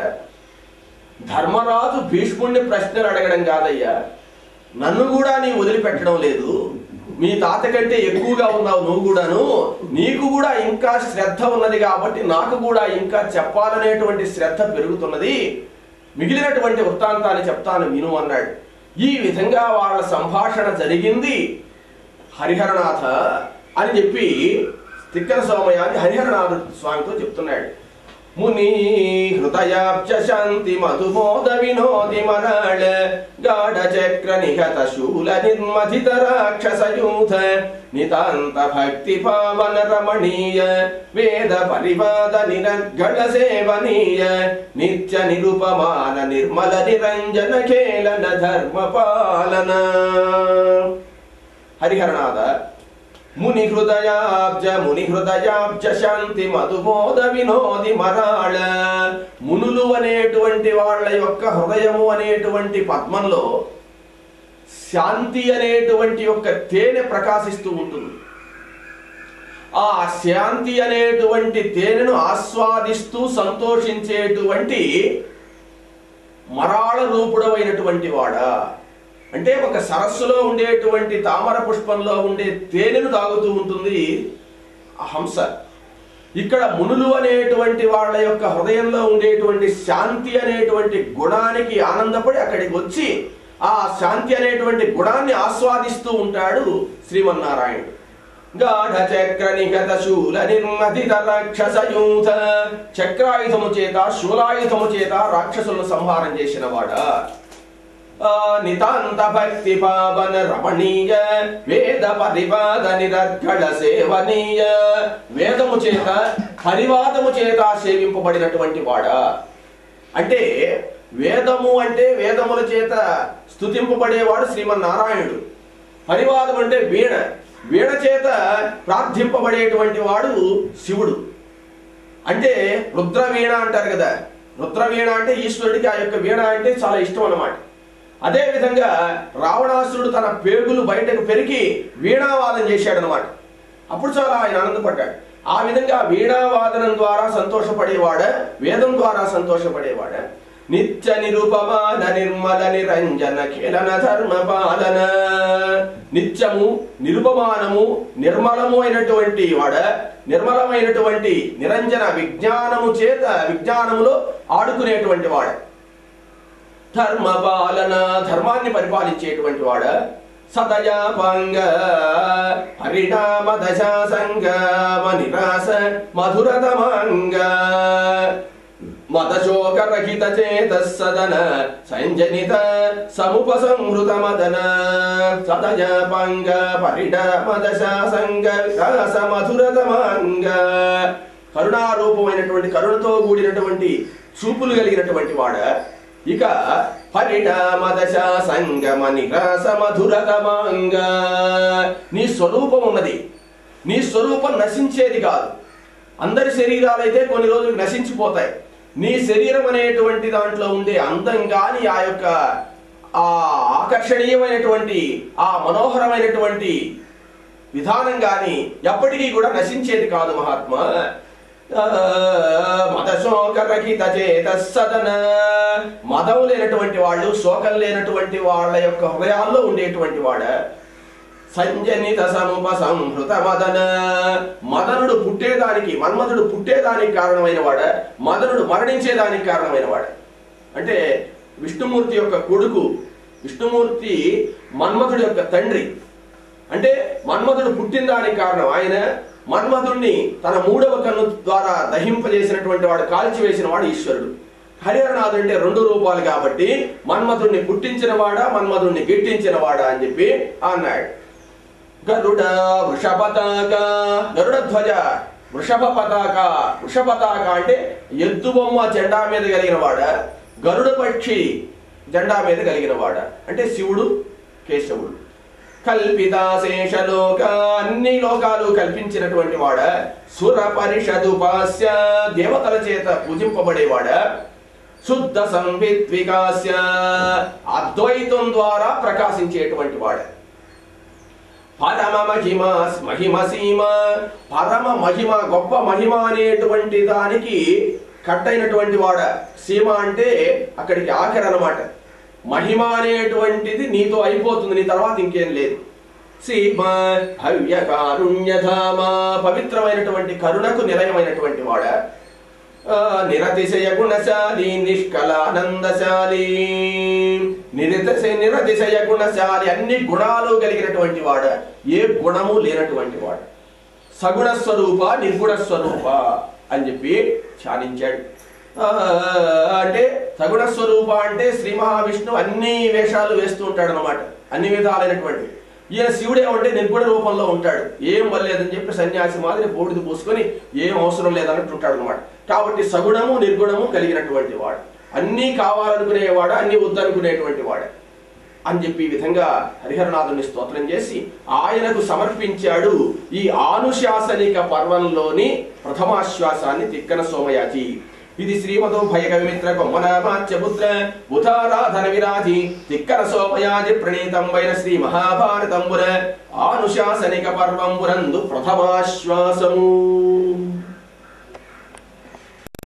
ధర్మరాజు భీష్ముడిని ప్రశ్నలు అడగడం కాదయ్యా నన్ను కూడా నీ వదిలిపెట్టడం లేదు మీ తాత కంటే ఎక్కువగా ఉన్నావు నువ్వు కూడాను నీకు కూడా ఇంకా శ్రద్ధ ఉన్నది కాబట్టి నాకు కూడా ఇంకా చెప్పాలనేటువంటి శ్రద్ధ పెరుగుతున్నది మిగిలినటువంటి వృత్తాంతాన్ని చెప్తాను విను అన్నాడు ఈ విధంగా వాళ్ళ సంభాషణ జరిగింది హరిహరనాథ అని చెప్పి తిక్కన సోమయాన్ని హరిహరనాథ స్వామితో చెప్తున్నాడు ముని హృదయాబ్జ శాంతి మధుమోద వినోది మరాళ గాఢ చక్ర నిహత శూల నిర్మథిత రాక్షసయూథ నితాంత భక్తి పావన రమణీయ వేద పరివాద నిరర్గళ సేవనీయ నిత్య నిరుపమాన నిర్మల నిరంజన ఖేళన ధర్మ పాలన హరిహరనాథ ముని హృదయాబ్జ ముని హృదయాబ్జ శాంతి మధుమోద వినోది మరాళ మునులు అనేటువంటి వాళ్ళ యొక్క హృదయము అనేటువంటి పద్మంలో శాంతి అనేటువంటి యొక్క తేనె ప్రకాశిస్తూ ఉంటుంది ఆ శాంతి అనేటువంటి తేనెను ఆస్వాదిస్తూ సంతోషించేటువంటి మరాళ రూపుడమైనటువంటి వాడా అంటే ఒక సరస్సులో ఉండేటువంటి తామర పుష్పంలో ఉండే తేనెను తాగుతూ ఉంటుంది ఆ హంస ఇక్కడ మునులు అనేటువంటి వాళ్ళ యొక్క హృదయంలో ఉండేటువంటి శాంతి అనేటువంటి గుణానికి ఆనందపడి అక్కడికి వచ్చి ఆ శాంతి అనేటువంటి గుణాన్ని ఆస్వాదిస్తూ ఉంటాడు శ్రీమన్నారాయణుడు గాఢ చక్ర నిగత శూల నిర్మదిత రాక్షసయూథ చక్రాయుధము చేత శూలాయుధము చేత రాక్షసులను సంహారం చేసిన వాడా ఆ, నితాంత భక్తి పావన రమణీయ వేద పరివాద నిరర్గళ సేవనీయ వేదము చేత పరివాదము చేత సేవింపబడినటువంటి వాడా అంటే వేదము అంటే వేదముల చేత స్తుతింపబడేవాడు శ్రీమన్నారాయణుడు పరివాదం అంటే వీణ వీణ చేత ప్రార్థింపబడేటువంటి వాడు శివుడు అంటే రుద్రవీణ అంటారు కదా రుద్రవీణ అంటే ఈశ్వరుడికి ఆ యొక్క వీణ అంటే చాలా ఇష్టం అన్నమాట అదే విధంగా రావణాసురుడు తన పేగులు బయటకు పెరిగి వీణావాదం చేశాడు అనమాట అప్పుడు చాలా ఆయన ఆనందపడ్డాడు ఆ విధంగా వీణావాదనం ద్వారా సంతోషపడేవాడ వేదం ద్వారా సంతోషపడేవాడ నిత్య నిరుపమాన నిర్మల నిరంజన ఖేలన ధర్మ పాలన నిత్యము నిరుపమానము నిర్మలము అయినటువంటి వాడ నిర్మలమైనటువంటి నిరంజన విజ్ఞానము చేత విజ్ఞానములో ఆడుకునేటువంటి వాడ ధర్మ పాలన ధర్మాన్ని పరిపాలించేటువంటి వాడ సదయాపాంగ పరిణామ దశాసంగ నిరాస మధురతమాంగ మదశోకరహిత చేత సదన సంజనిత సముపసంహృత మదన సదయాపాంగ పరిణామ దశాసంగ వికాస మధురతమాంగ కరుణారూపమైనటువంటి కరుణతో కూడినటువంటి చూపులు కలిగినటువంటి వాడ ఇక పరిణామ దశ సంగమ నిరాస మధురతమాంగ నీ స్వరూపం ఉన్నది నీ స్వరూపం నశించేది కాదు అందరి శరీరాలైతే కొన్ని రోజులు నశించిపోతాయి నీ శరీరం అనేటువంటి దాంట్లో ఉండే అందం గాని ఆ యొక్క ఆ ఆకర్షణీయమైనటువంటి ఆ మనోహరమైనటువంటి విధానం గాని ఎప్పటికీ కూడా నశించేది కాదు మహాత్మా మద శోకరహిత చేత సదన మదం లేనటువంటి వాళ్ళు శోకం లేనటువంటి వాళ్ళ యొక్క హృదయాల్లో ఉండేటువంటి వాడ సంజనిత సముప సంహృత మదన మదనుడు పుట్టేదానికి మన్మధుడు పుట్టేదానికి కారణమైన వాడ మదనుడు మరణించేదానికి కారణమైన వాడ అంటే విష్ణుమూర్తి యొక్క కొడుకు విష్ణుమూర్తి మన్మధుడి యొక్క తండ్రి అంటే మన్మధుడు పుట్టిన దానికి కారణం ఆయన మన్మధుడిని తన మూడవ కన్ను ద్వారా దహింపజేసినటువంటి వాడు కాల్చివేసిన వాడు ఈశ్వరుడు హరిహరనాథుడు అంటే రెండు రూపాలు కాబట్టి మన్మధుడిని పుట్టించిన వాడా మన్మధుడిని గిట్టించిన వాడా అని చెప్పి అన్నాడు గరుడ వృషపతాక గరుడ ధ్వజ వృషభ పతాక వృషభ పతాక అంటే ఎద్దు బొమ్మ జెండా మీద కలిగిన వాడ గరుడ పక్షి జెండా మీద కలిగిన వాడ అంటే శివుడు కేశవుడు కల్పితాశేషలోక అన్ని లోకాలు కల్పించినటువంటి వాడ సుర పరిషదుపాస్య దేవతల చేత పూజింపబడేవాడ శుద్ధ సంవిత్ వికాస్య అద్వైతం ద్వారా ప్రకాశించేటువంటి వాడ పరమ మహిమ మహిమ సీమ పరమ మహిమ గొప్ప మహిమ అనేటువంటి దానికి కట్టైనటువంటి వాడ సీమ అంటే అక్కడికి ఆఖరి అన్నమాట మహిమ అనేటువంటిది నీతో అయిపోతుంది నీ తర్వాత ఇంకేం లేదు సీమ భవ్య కారుణ్యధామ పవిత్రమైనటువంటి కరుణకు నిలయమైనటువంటి వాడ ఆ, నిరతిశయ గుణశాలి నిష్కలానందశాలి నిరతిశయ నిరతిశయ గుణశాలి అన్ని గుణాలు కలిగినటువంటి వాడ ఏ గుణము లేనటువంటి వాడు సగుణ స్వరూప నిర్గుణ స్వరూప అని చెప్పి ధ్యానించాడు ఆ, అంటే సగుణ స్వరూప అంటే శ్రీ మహావిష్ణువు అన్ని వేషాలు వేస్తూ ఉంటాడు అనమాట అన్ని విధాలైనటువంటి ఈయన శివుడే ఉంటే నిర్గుణ రూపంలో ఉంటాడు ఏం వల్లేదని చెప్పి సన్యాసి మాదిరి బూడిద పూసుకొని ఏం అవసరం లేదన్నట్టు ఉంటాడు అనమాట కాబట్టి సగుణము నిర్గుణము కలిగినటువంటి వాడు అన్నీ కావాలనుకునేవాడు అన్ని వద్దనుకునేటువంటి వాడు అని చెప్పి ఈ విధంగా హరిహరనాథుని స్తోత్రం చేసి ఆయనకు సమర్పించాడు ఈ ఆనుశాసనిక పర్వంలోని ప్రథమాశ్వాసాన్ని తిక్కన సోమయాజి ఇది శ్రీమతో భయ కవిమిత్ర కొమ్మనామాచ్యపుత్ర బుధారాధన విరాజి తిక్కన సోమయాజి ప్రణీతంబైన శ్రీ మహాభారతంబుర ఆనుశాసనిక పర్వంబురందు ప్రథమాశ్వాసము